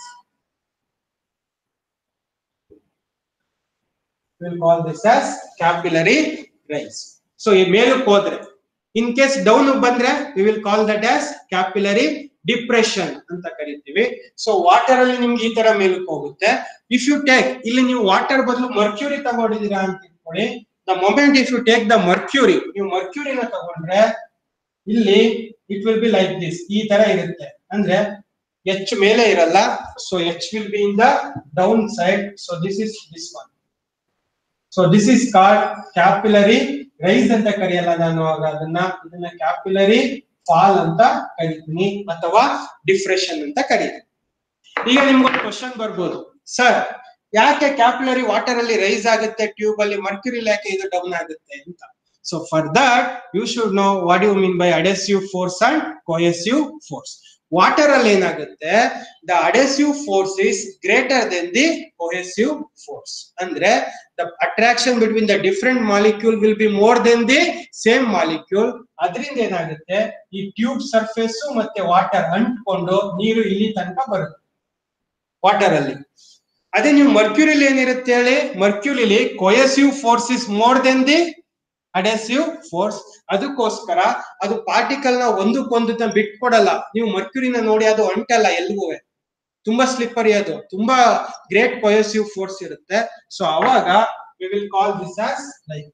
will call this as capillary rise so ಈ ಮೇಲಕ್ಕೆ ಹೋದ್ರೆ ಇನ್ ಕೇಸ್ ಡೌನ್ ಬಂದ್ರೆ we will call that as capillary depression ಅಂತ ಕರಿತೀವಿ ಸೊ ವಾಟರ್ ಅಲ್ಲಿ ನಿಮ್ಗೆ ಈ ತರ ಮೇಲಕ್ಕೆ ಹೋಗುತ್ತೆ ಇಫ್ ಯು ಟೇಕ್ ಇಲ್ಲಿ ನೀವು ವಾಟರ್ ಬದಲು ಮರ್ಕ್ಯೂರಿ ತಗೊಂಡಿದ್ದೀರಾ ಅಂತ ಇಟ್ಕೊಳ್ಳಿ the moment if you take the mercury ನೀವು ಮರ್ಕ್ಯೂರಿನ ತಗೊಂಡ್ರೆ ಇಲ್ಲಿ it will be like this ಈ ತರ ಇರುತ್ತೆ ಅಂದ್ರೆ ಎಚ್ ಮೇಲೆ ಇರಲ್ಲ so H will be in the down side so this is this one so this is called capillary rise ಅಂತ ಕರೆಯಲ್ಲ ನಾನು ಆಗ ಅದನ್ನ ಇದನ್ನ ಕ್ಯಾಪಿಲರಿ ಫಾಲ್ ಅಂತ ಕರಿತೀನಿ ಅಥವಾ ಡಿಫ್ರೆಷನ್ ಅಂತ ಕರೀತೀನಿ ಈಗ ನಿಮ್ಗೊಂದು ಕ್ವಶನ್ ಬರ್ಬೋದು ಸರ್ ಯಾಕೆ ಕ್ಯಾಪಿಲರಿ ವಾಟರ್ ಅಲ್ಲಿ ರೈಸ್ ಆಗುತ್ತೆ ಟ್ಯೂಬ್ ಅಲ್ಲಿ ಮರ್ಕ್ಯೂರಿ ಯಾಕೆ ಇದು ಡೌನ್ ಆಗುತ್ತೆ ಅಂತ so for that you should know what you mean by adhesive force and cohesive force water ಅಲ್ಲಿ ಏನಾಗುತ್ತೆ the adhesive force is greater than the cohesive force ಅಂದ್ರೆ the attraction between the different molecule will be more than the same molecule ಅದರಿಂದ ಏನಾಗುತ್ತೆ ಈ tube surface ಮತ್ತೆ water ಅಂಟ್ಕೊಂಡು ನೀರು ಇಲ್ಲಿ ತನಕ ಬರುತ್ತೆ ವಾಟರ್ ಅಲ್ಲಿ ಅದೇ ನೀವು ಮರ್ಕ್ಯೂರಿಲಿ ಏನಿರುತ್ತೆ ಹೇಳಿ ಮರ್ಕ್ಯೂರಿಲಿ cohesive force is more than the adhesive force ಅದಕ್ಕೋಸ್ಕರ ಅದು ಪಾರ್ಟಿಕಲ್ ನ ಒಂದಕ್ಕೊಂದು ಬಿಟ್ಕೊಡಲ್ಲ ನೀವು ಮರ್ಕ್ಯೂರಿನ ನೋಡಿ ಅದು ಅಂಟಲ್ಲ ಎಲ್ಗೂ ತುಂಬಾ ಸ್ಲಿಪ್ಪರಿ ಅದು ತುಂಬಾ ಗ್ರೇಟ್ ಕೊಯೆಸಿವ್ ಫೋರ್ಸ್ ಇರುತ್ತೆ ಸೊ ಅವಾಗ we will call this as like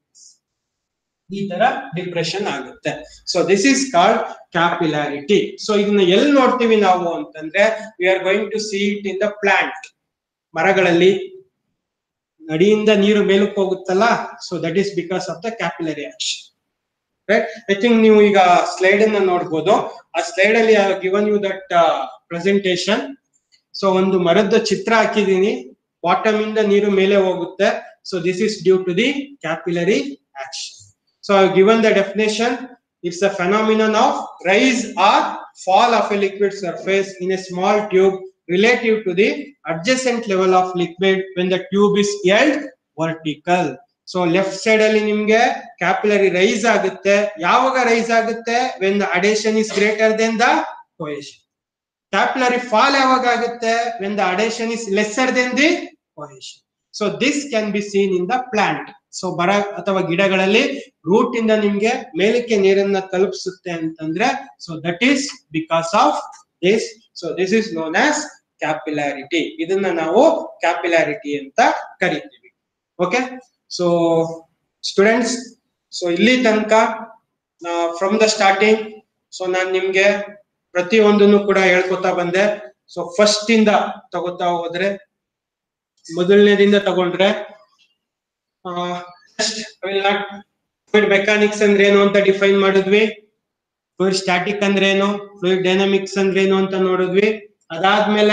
ಈ ತರ ಡಿಪ್ರೆಷನ್ ಆಗುತ್ತೆ so this is called capillarity so ಇದನ್ನ ಎಲ್ಲಿ ನೋಡ್ತೀವಿ ನಾವು ಅಂತಂದ್ರೆ we are going to see it in the plant ಮರಗಳಲ್ಲಿ ಅಡಿಯಿಂದ ನೀರು ಮೇಲಕ್ಕೆ ಹೋಗುತ್ತಲ್ಲ so that is because of the capillary action right I think ನೀವು ಈಗ ಸ್ಲೈಡ್ ಅನ್ನ ನೋಡ್ಬೋದು ಆ ಸ್ಲೈಡ್ ಅಲ್ಲಿ given you that presentation so ಒಂದು ಮರದ ಚಿತ್ರ ಹಾಕಿದೀನಿ ಬಾಟಮ್ ಇಂದ ನೀರು ಮೇಲೆ ಹೋಗುತ್ತೆ so this is due to the capillary action so given the definition it's a phenomenon of rise or fall of a liquid surface in a small tube relative to the adjacent level of liquid when the tube is held vertical. So left side ಅಲ್ಲಿ ನಿಮ್ಗೆ capillary rise ಆಗುತ್ತೆ ಯಾವಾಗ rise ಆಗುತ್ತೆ when the adhesion is greater than the cohesion capillary fall ಯಾವಾಗ ಆಗುತ್ತೆ when the adhesion is lesser than the cohesion so this can be seen in the plant so ಬರ ಅಥವಾ ಗಿಡಗಳಲ್ಲಿ ರೂಟ್ ಇಂದ ನಿಮ್ಗೆ ಮೇಲಕ್ಕೆ ನೀರನ್ನ ತಲುಪಿಸುತ್ತೆ ಅಂತಂದ್ರೆ so that is because of this so this is known as capillarity ಇದನ್ನ ನಾವು ಕ್ಯಾಪಿಲಾರಿಟಿ ಅಂತ ಕರಿತೀವಿ ಓಕೆ ಸೊ ಸ್ಟೂಡೆಂಟ್ಸ್ ಸೊ ಇಲ್ಲಿ ತನಕ ಫ್ರಮ್ ದ ಸ್ಟಾರ್ಟಿಂಗ್ ಸೊ ನಾನ್ ನಿಮ್ಗೆ ಪ್ರತಿಯೊಂದನ್ನು ಕೂಡ ಹೇಳ್ಕೊತಾ ಬಂದೆ ಸೊ ಫಸ್ಟ್ ಇಂದ ತಗೋತಾ ಹೋದ್ರೆ ಮೊದಲನೇದಿಂದ ತಗೊಂಡ್ರೆ ಫ್ಲೂಯಿಡ್ ಮೆಕ್ಯಾನಿಕ್ಸ್ ಅಂದ್ರೆ ಏನು ಅಂತ ಡಿಫೈನ್ ಮಾಡಿದ್ವಿ ಫ್ಲೂಯಿಡ್ ಸ್ಟ್ಯಾಟಿಕ್ ಅಂದ್ರೆ ಏನು ಫ್ಲೂಯಿಡ್ ಡೈನಾಮಿಕ್ಸ್ ಅಂದ್ರೆ ಏನು ಅಂತ ನೋಡಿದ್ವಿ ಅದಾದ್ಮೇಲೆ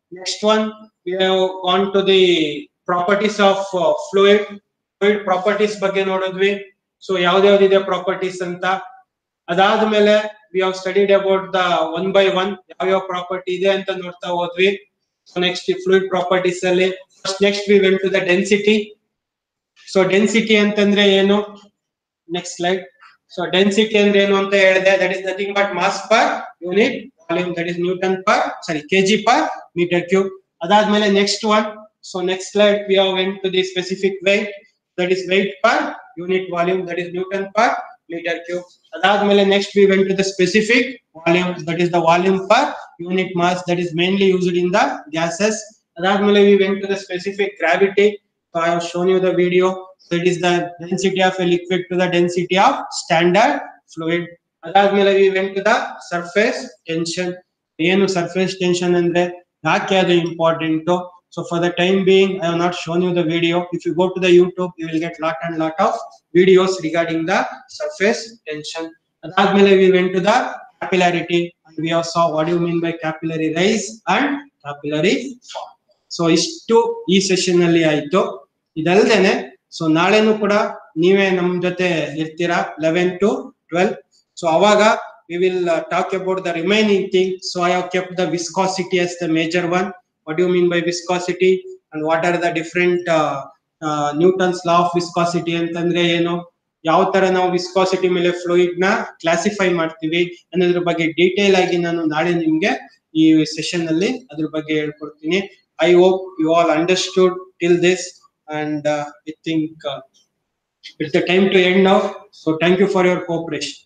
Next one, we have gone to the properties of uh, fluid. Fluid properties ಬಗ್ಗೆ ನೋಡಿದ್ವಿ. So ಯಾವ್ದ್ಯಾವ್ದಿದೆ ಪ್ರಾಪರ್ಟೀಸ್ ಅಂತ. ಅದಾದ್ಮೇಲೆ we have studied about the one by one ಯಾವ್ಯಾವ ಪ್ರಾಪರ್ಟಿ ಇದೆ ಅಂತ ನೋಡ್ತಾ ಹೋದ್ವಿ. So next fluid properties ಅಲ್ಲಿ first next we went to the density. So density ಅಂತಂದ್ರೆ ಏನು? Next slide. So density ಅಂದ್ರೆ ಏನು ಅಂತ ಹೇಳಿದೆ that is nothing but mass per unit volume that is Newton per sorry kg per meter cube. ಅದಾದ್ಮೇಲೆ next one. So next slide we have went to the specific weight that is weight per unit volume that is Newton per meter cube. ಅದಾದ್ಮೇಲೆ next we went to the specific volume that is the volume per unit mass that is mainly used in the gases. ಅದಾದ್ಮೇಲೆ we went to the specific gravity. So I have shown you the video. So it is the density of a liquid to the density of standard fluid. ಅದಾದ್ಮೇಲೆ we went to the surface tension. ಏನು surface tension ಅಂದ್ರೆ ಯಾಕೆ ಅದು important so for the time being I have not shown you the video. If you go to the YouTube, you will get lot and lot of videos regarding the surface tension. ಅದಾದ್ಮೇಲೆ we went to the capillarity and we have saw what do you mean by capillary rise and capillary fall. So ಇಷ್ಟು ಈ session ಅಲ್ಲಿ ಆಯ್ತು ಇದಲ್ದೇನೆ so ನಾಳೆನೂ ಕೂಡ ನೀವೇ ನಮ್ ಜೊತೆ ಇರ್ತೀರಾ ಲೆವೆನ್ ಟು ಟ್ವೆಲ್ ಸೊ ಅವಾಗ we will talk about the remaining thing so I have kept the viscosity as the major one what you mean by viscosity and what are the different Newton's law of viscosity ಅಂತಂದ್ರೆ ಏನು ಯಾವ ತರ ನಾವು viscosity ಮೇಲೆ fluid ನ classify ಮಾಡ್ತೀವಿ ಅನ್ನೋದ್ರ ಬಗ್ಗೆ ಡೀಟೇಲ್ ಆಗಿ ನಾನು ನಾಳೆ ನಿಮ್ಗೆ ಈ ಸೆಷನ್ ಅಲ್ಲಿ ಅದ್ರ ಬಗ್ಗೆ ಹೇಳ್ಕೊಡ್ತೀನಿ I hope you all understood till this and uh, I think uh, it's the time to end now. So thank you for your cooperation.